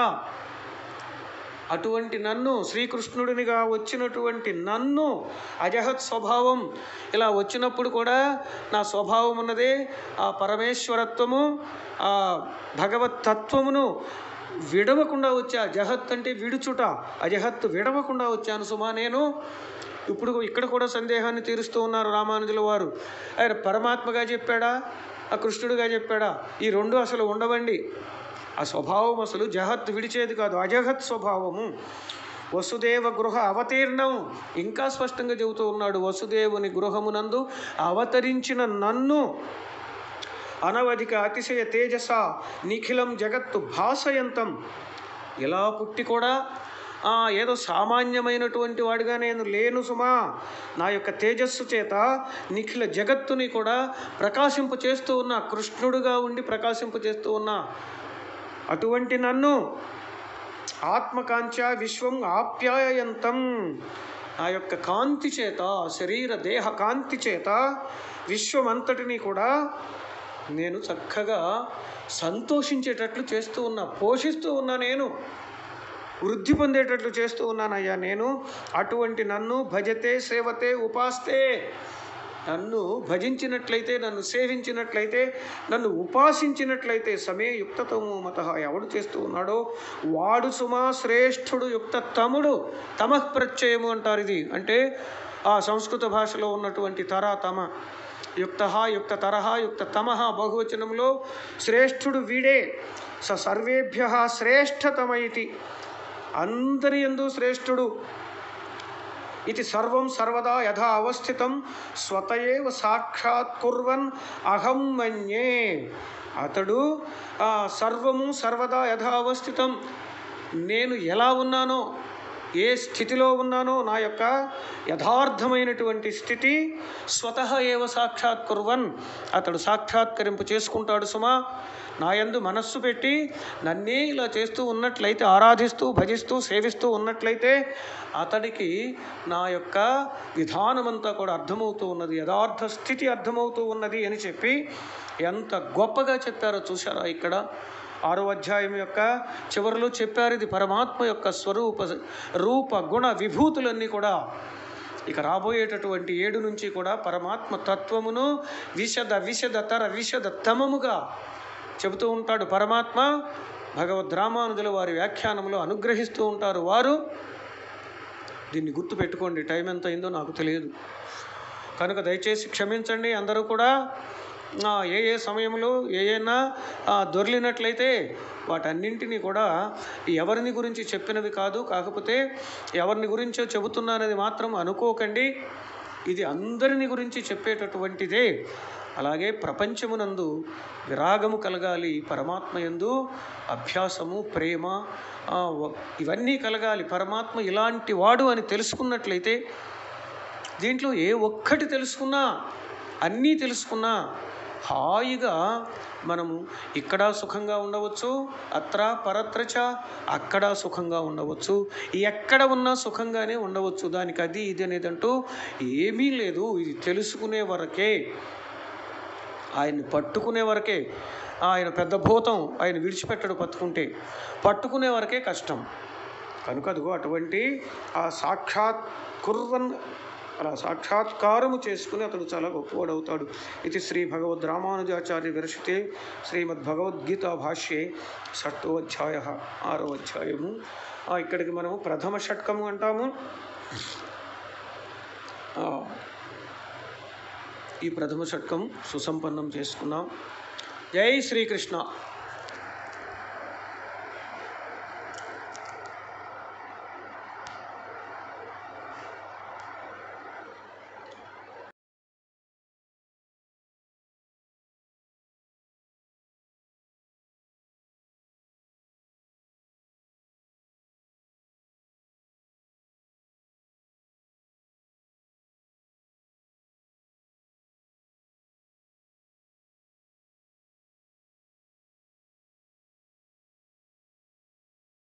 అటువంటి నన్ను శ్రీకృష్ణుడినిగా వచ్చినటువంటి నన్ను అజహత్ స్వభావం ఇలా వచ్చినప్పుడు కూడా నా స్వభావం ఉన్నదే ఆ పరమేశ్వరత్వము ఆ భగవత్ తత్వమును విడవకుండా వచ్చా జహత్ అంటే విడుచుట అజహత్ విడవకుండా వచ్చాను సుమా నేను ఇప్పుడు ఇక్కడ కూడా సందేహాన్ని తీరుస్తూ ఉన్నారు రామానుజుల వారు ఆయన పరమాత్మగా చెప్పాడా ఆ కృష్ణుడిగా చెప్పాడా ఈ రెండు అసలు ఉండవండి ఆ స్వభావం అసలు జహత్ విడిచేది కాదు అజహత్ స్వభావము వసుదేవ గృహ అవతీర్ణం ఇంకా స్పష్టంగా చెబుతూ ఉన్నాడు వసుదేవుని గృహమునందు అవతరించిన నన్ను అనవధిక అతిశయ తేజస నిఖిలం జగత్తు భాసయంతం ఇలా పుట్టి కూడా ఆ, ఏదో సామాన్యమైనటువంటి వాడిగా నేను లేను సుమా నా యొక్క తేజస్సు చేత నిఖిల జగత్తుని కూడా ప్రకాశింప చేస్తూ ఉన్నా కృష్ణుడుగా ఉండి ప్రకాశింప చేస్తూ ఉన్నా అటువంటి నన్ను ఆత్మకాంక్ష విశ్వం ఆప్యాయంతం నా యొక్క కాంతి చేత శరీర దేహ కాంతి చేత విశ్వమంతటిని కూడా నేను చక్కగా సంతోషించేటట్లు చేస్తూ ఉన్నా పోషిస్తూ ఉన్నా నేను వృద్ధి పొందేటట్లు చేస్తూ ఉన్నానయ్యా నేను అటువంటి నన్ను భజతే సేవతే ఉపాస్తే నన్ను భజించినట్లయితే నన్ను సేవించినట్లయితే నన్ను ఉపాసించినట్లయితే సమే యుక్తతము మత ఎవడు చేస్తూ ఉన్నాడో వాడు సుమా శ్రేష్ఠుడు యుక్త తముడు తమః ప్రత్యయము అంటారు ఇది అంటే ఆ సంస్కృత భాషలో ఉన్నటువంటి తర తమ యుక్త యుక్త తరహ యుక్త తమః బహువచనంలో శ్రేష్ఠుడు వీడే స సర్వేభ్య శ్రేష్ఠతమ ఇది అందరి ఎందు శ్రేష్ఠుడు ఇది సర్వం సర్వదా యథా అవస్థితం స్వతయేవ సాక్షాత్ కుర్వన్ అహం మన్యే అతడు ఆ సర్వము సర్వదా యథా అవస్థితం నేను ఎలా ఉన్నానో ఏ స్థితిలో ఉన్నానో నా యొక్క యథార్థమైనటువంటి స్థితి స్వతహ ఏవ సాక్షాత్ కుర్వన్ అతడు సాక్షాత్కరింపు చేసుకుంటాడు సుమా నాయందు మనస్సు పెట్టి నన్నే ఇలా చేస్తూ ఉన్నట్లయితే ఆరాధిస్తూ భజిస్తూ సేవిస్తూ ఉన్నట్లయితే అతడికి నా యొక్క విధానమంతా కూడా అర్థమవుతూ ఉన్నది యథార్థ స్థితి అర్థమవుతూ ఉన్నది అని చెప్పి ఎంత గొప్పగా చెప్పారో చూసారా ఇక్కడ ఆరో అధ్యాయం యొక్క చివరిలో చెప్పారు ఇది పరమాత్మ యొక్క స్వరూప రూప గుణ విభూతులన్నీ కూడా ఇక రాబోయేటటువంటి ఏడు నుంచి కూడా పరమాత్మ తత్వమును విశద విశద తర విశద తమముగా చెబుతూ ఉంటాడు పరమాత్మ భగవద్ రామానుజుల వారి వ్యాఖ్యానంలో అనుగ్రహిస్తూ ఉంటారు వారు దీన్ని గుర్తు పెట్టుకోండి టైం ఎంత అయిందో నాకు తెలియదు కనుక దయచేసి క్షమించండి అందరూ కూడా ఆ, ఏ ఏ సమయంలో ఏ ఏనా ఆ, దొర్లినట్లయితే వాటన్నింటినీ కూడా ఎవరిని గురించి చెప్పినవి కాదు కాకపోతే ఎవరిని గురించో చెబుతున్నానది మాత్రం అనుకోకండి ఇది అందరిని గురించి చెప్పేటటువంటిదే అలాగే ప్రపంచమునందు విరాగము కలగాలి పరమాత్మ యందు అభ్యాసము ప్రేమ ఆ, వ- ఇవన్నీ కలగాలి పరమాత్మ ఇలాంటి వాడు అని తెలుసుకున్నట్లయితే దీంట్లో ఏ ఒక్కటి తెలుసుకున్నా అన్నీ తెలుసుకున్నా హాయిగా మనము ఇక్కడ సుఖంగా ఉండవచ్చు అత్ర పరత్రచ అక్కడ సుఖంగా ఉండవచ్చు ఎక్కడ ఉన్నా సుఖంగానే ఉండవచ్చు దానికి అది ఇది అనేదంటూ ఏమీ లేదు ఇది తెలుసుకునే వరకే ఆయన్ని పట్టుకునే వరకే ఆయన పెద్ద భూతం ఆయన విడిచిపెట్టడు పట్టుకుంటే పట్టుకునే వరకే కష్టం కనుక అదిగో అటువంటి ఆ సాక్షాత్ కుర్వన్ అలా సాక్షాత్కారము చేసుకుని అతడు చాలా గొప్పవాడవుతాడు ఇది శ్రీ భగవద్ రామానుజాచార్య విరచితే శ్రీమద్ భగవద్గీత భాష్యే షట్టో అధ్యాయ ఆరో అధ్యాయము ఆ, ఇక్కడికి మనము ప్రథమ షట్కము అంటాము ఆ, ఈ ప్రథమ షట్కం సుసంపన్నం చేసుకున్నాం జై శ్రీకృష్ణ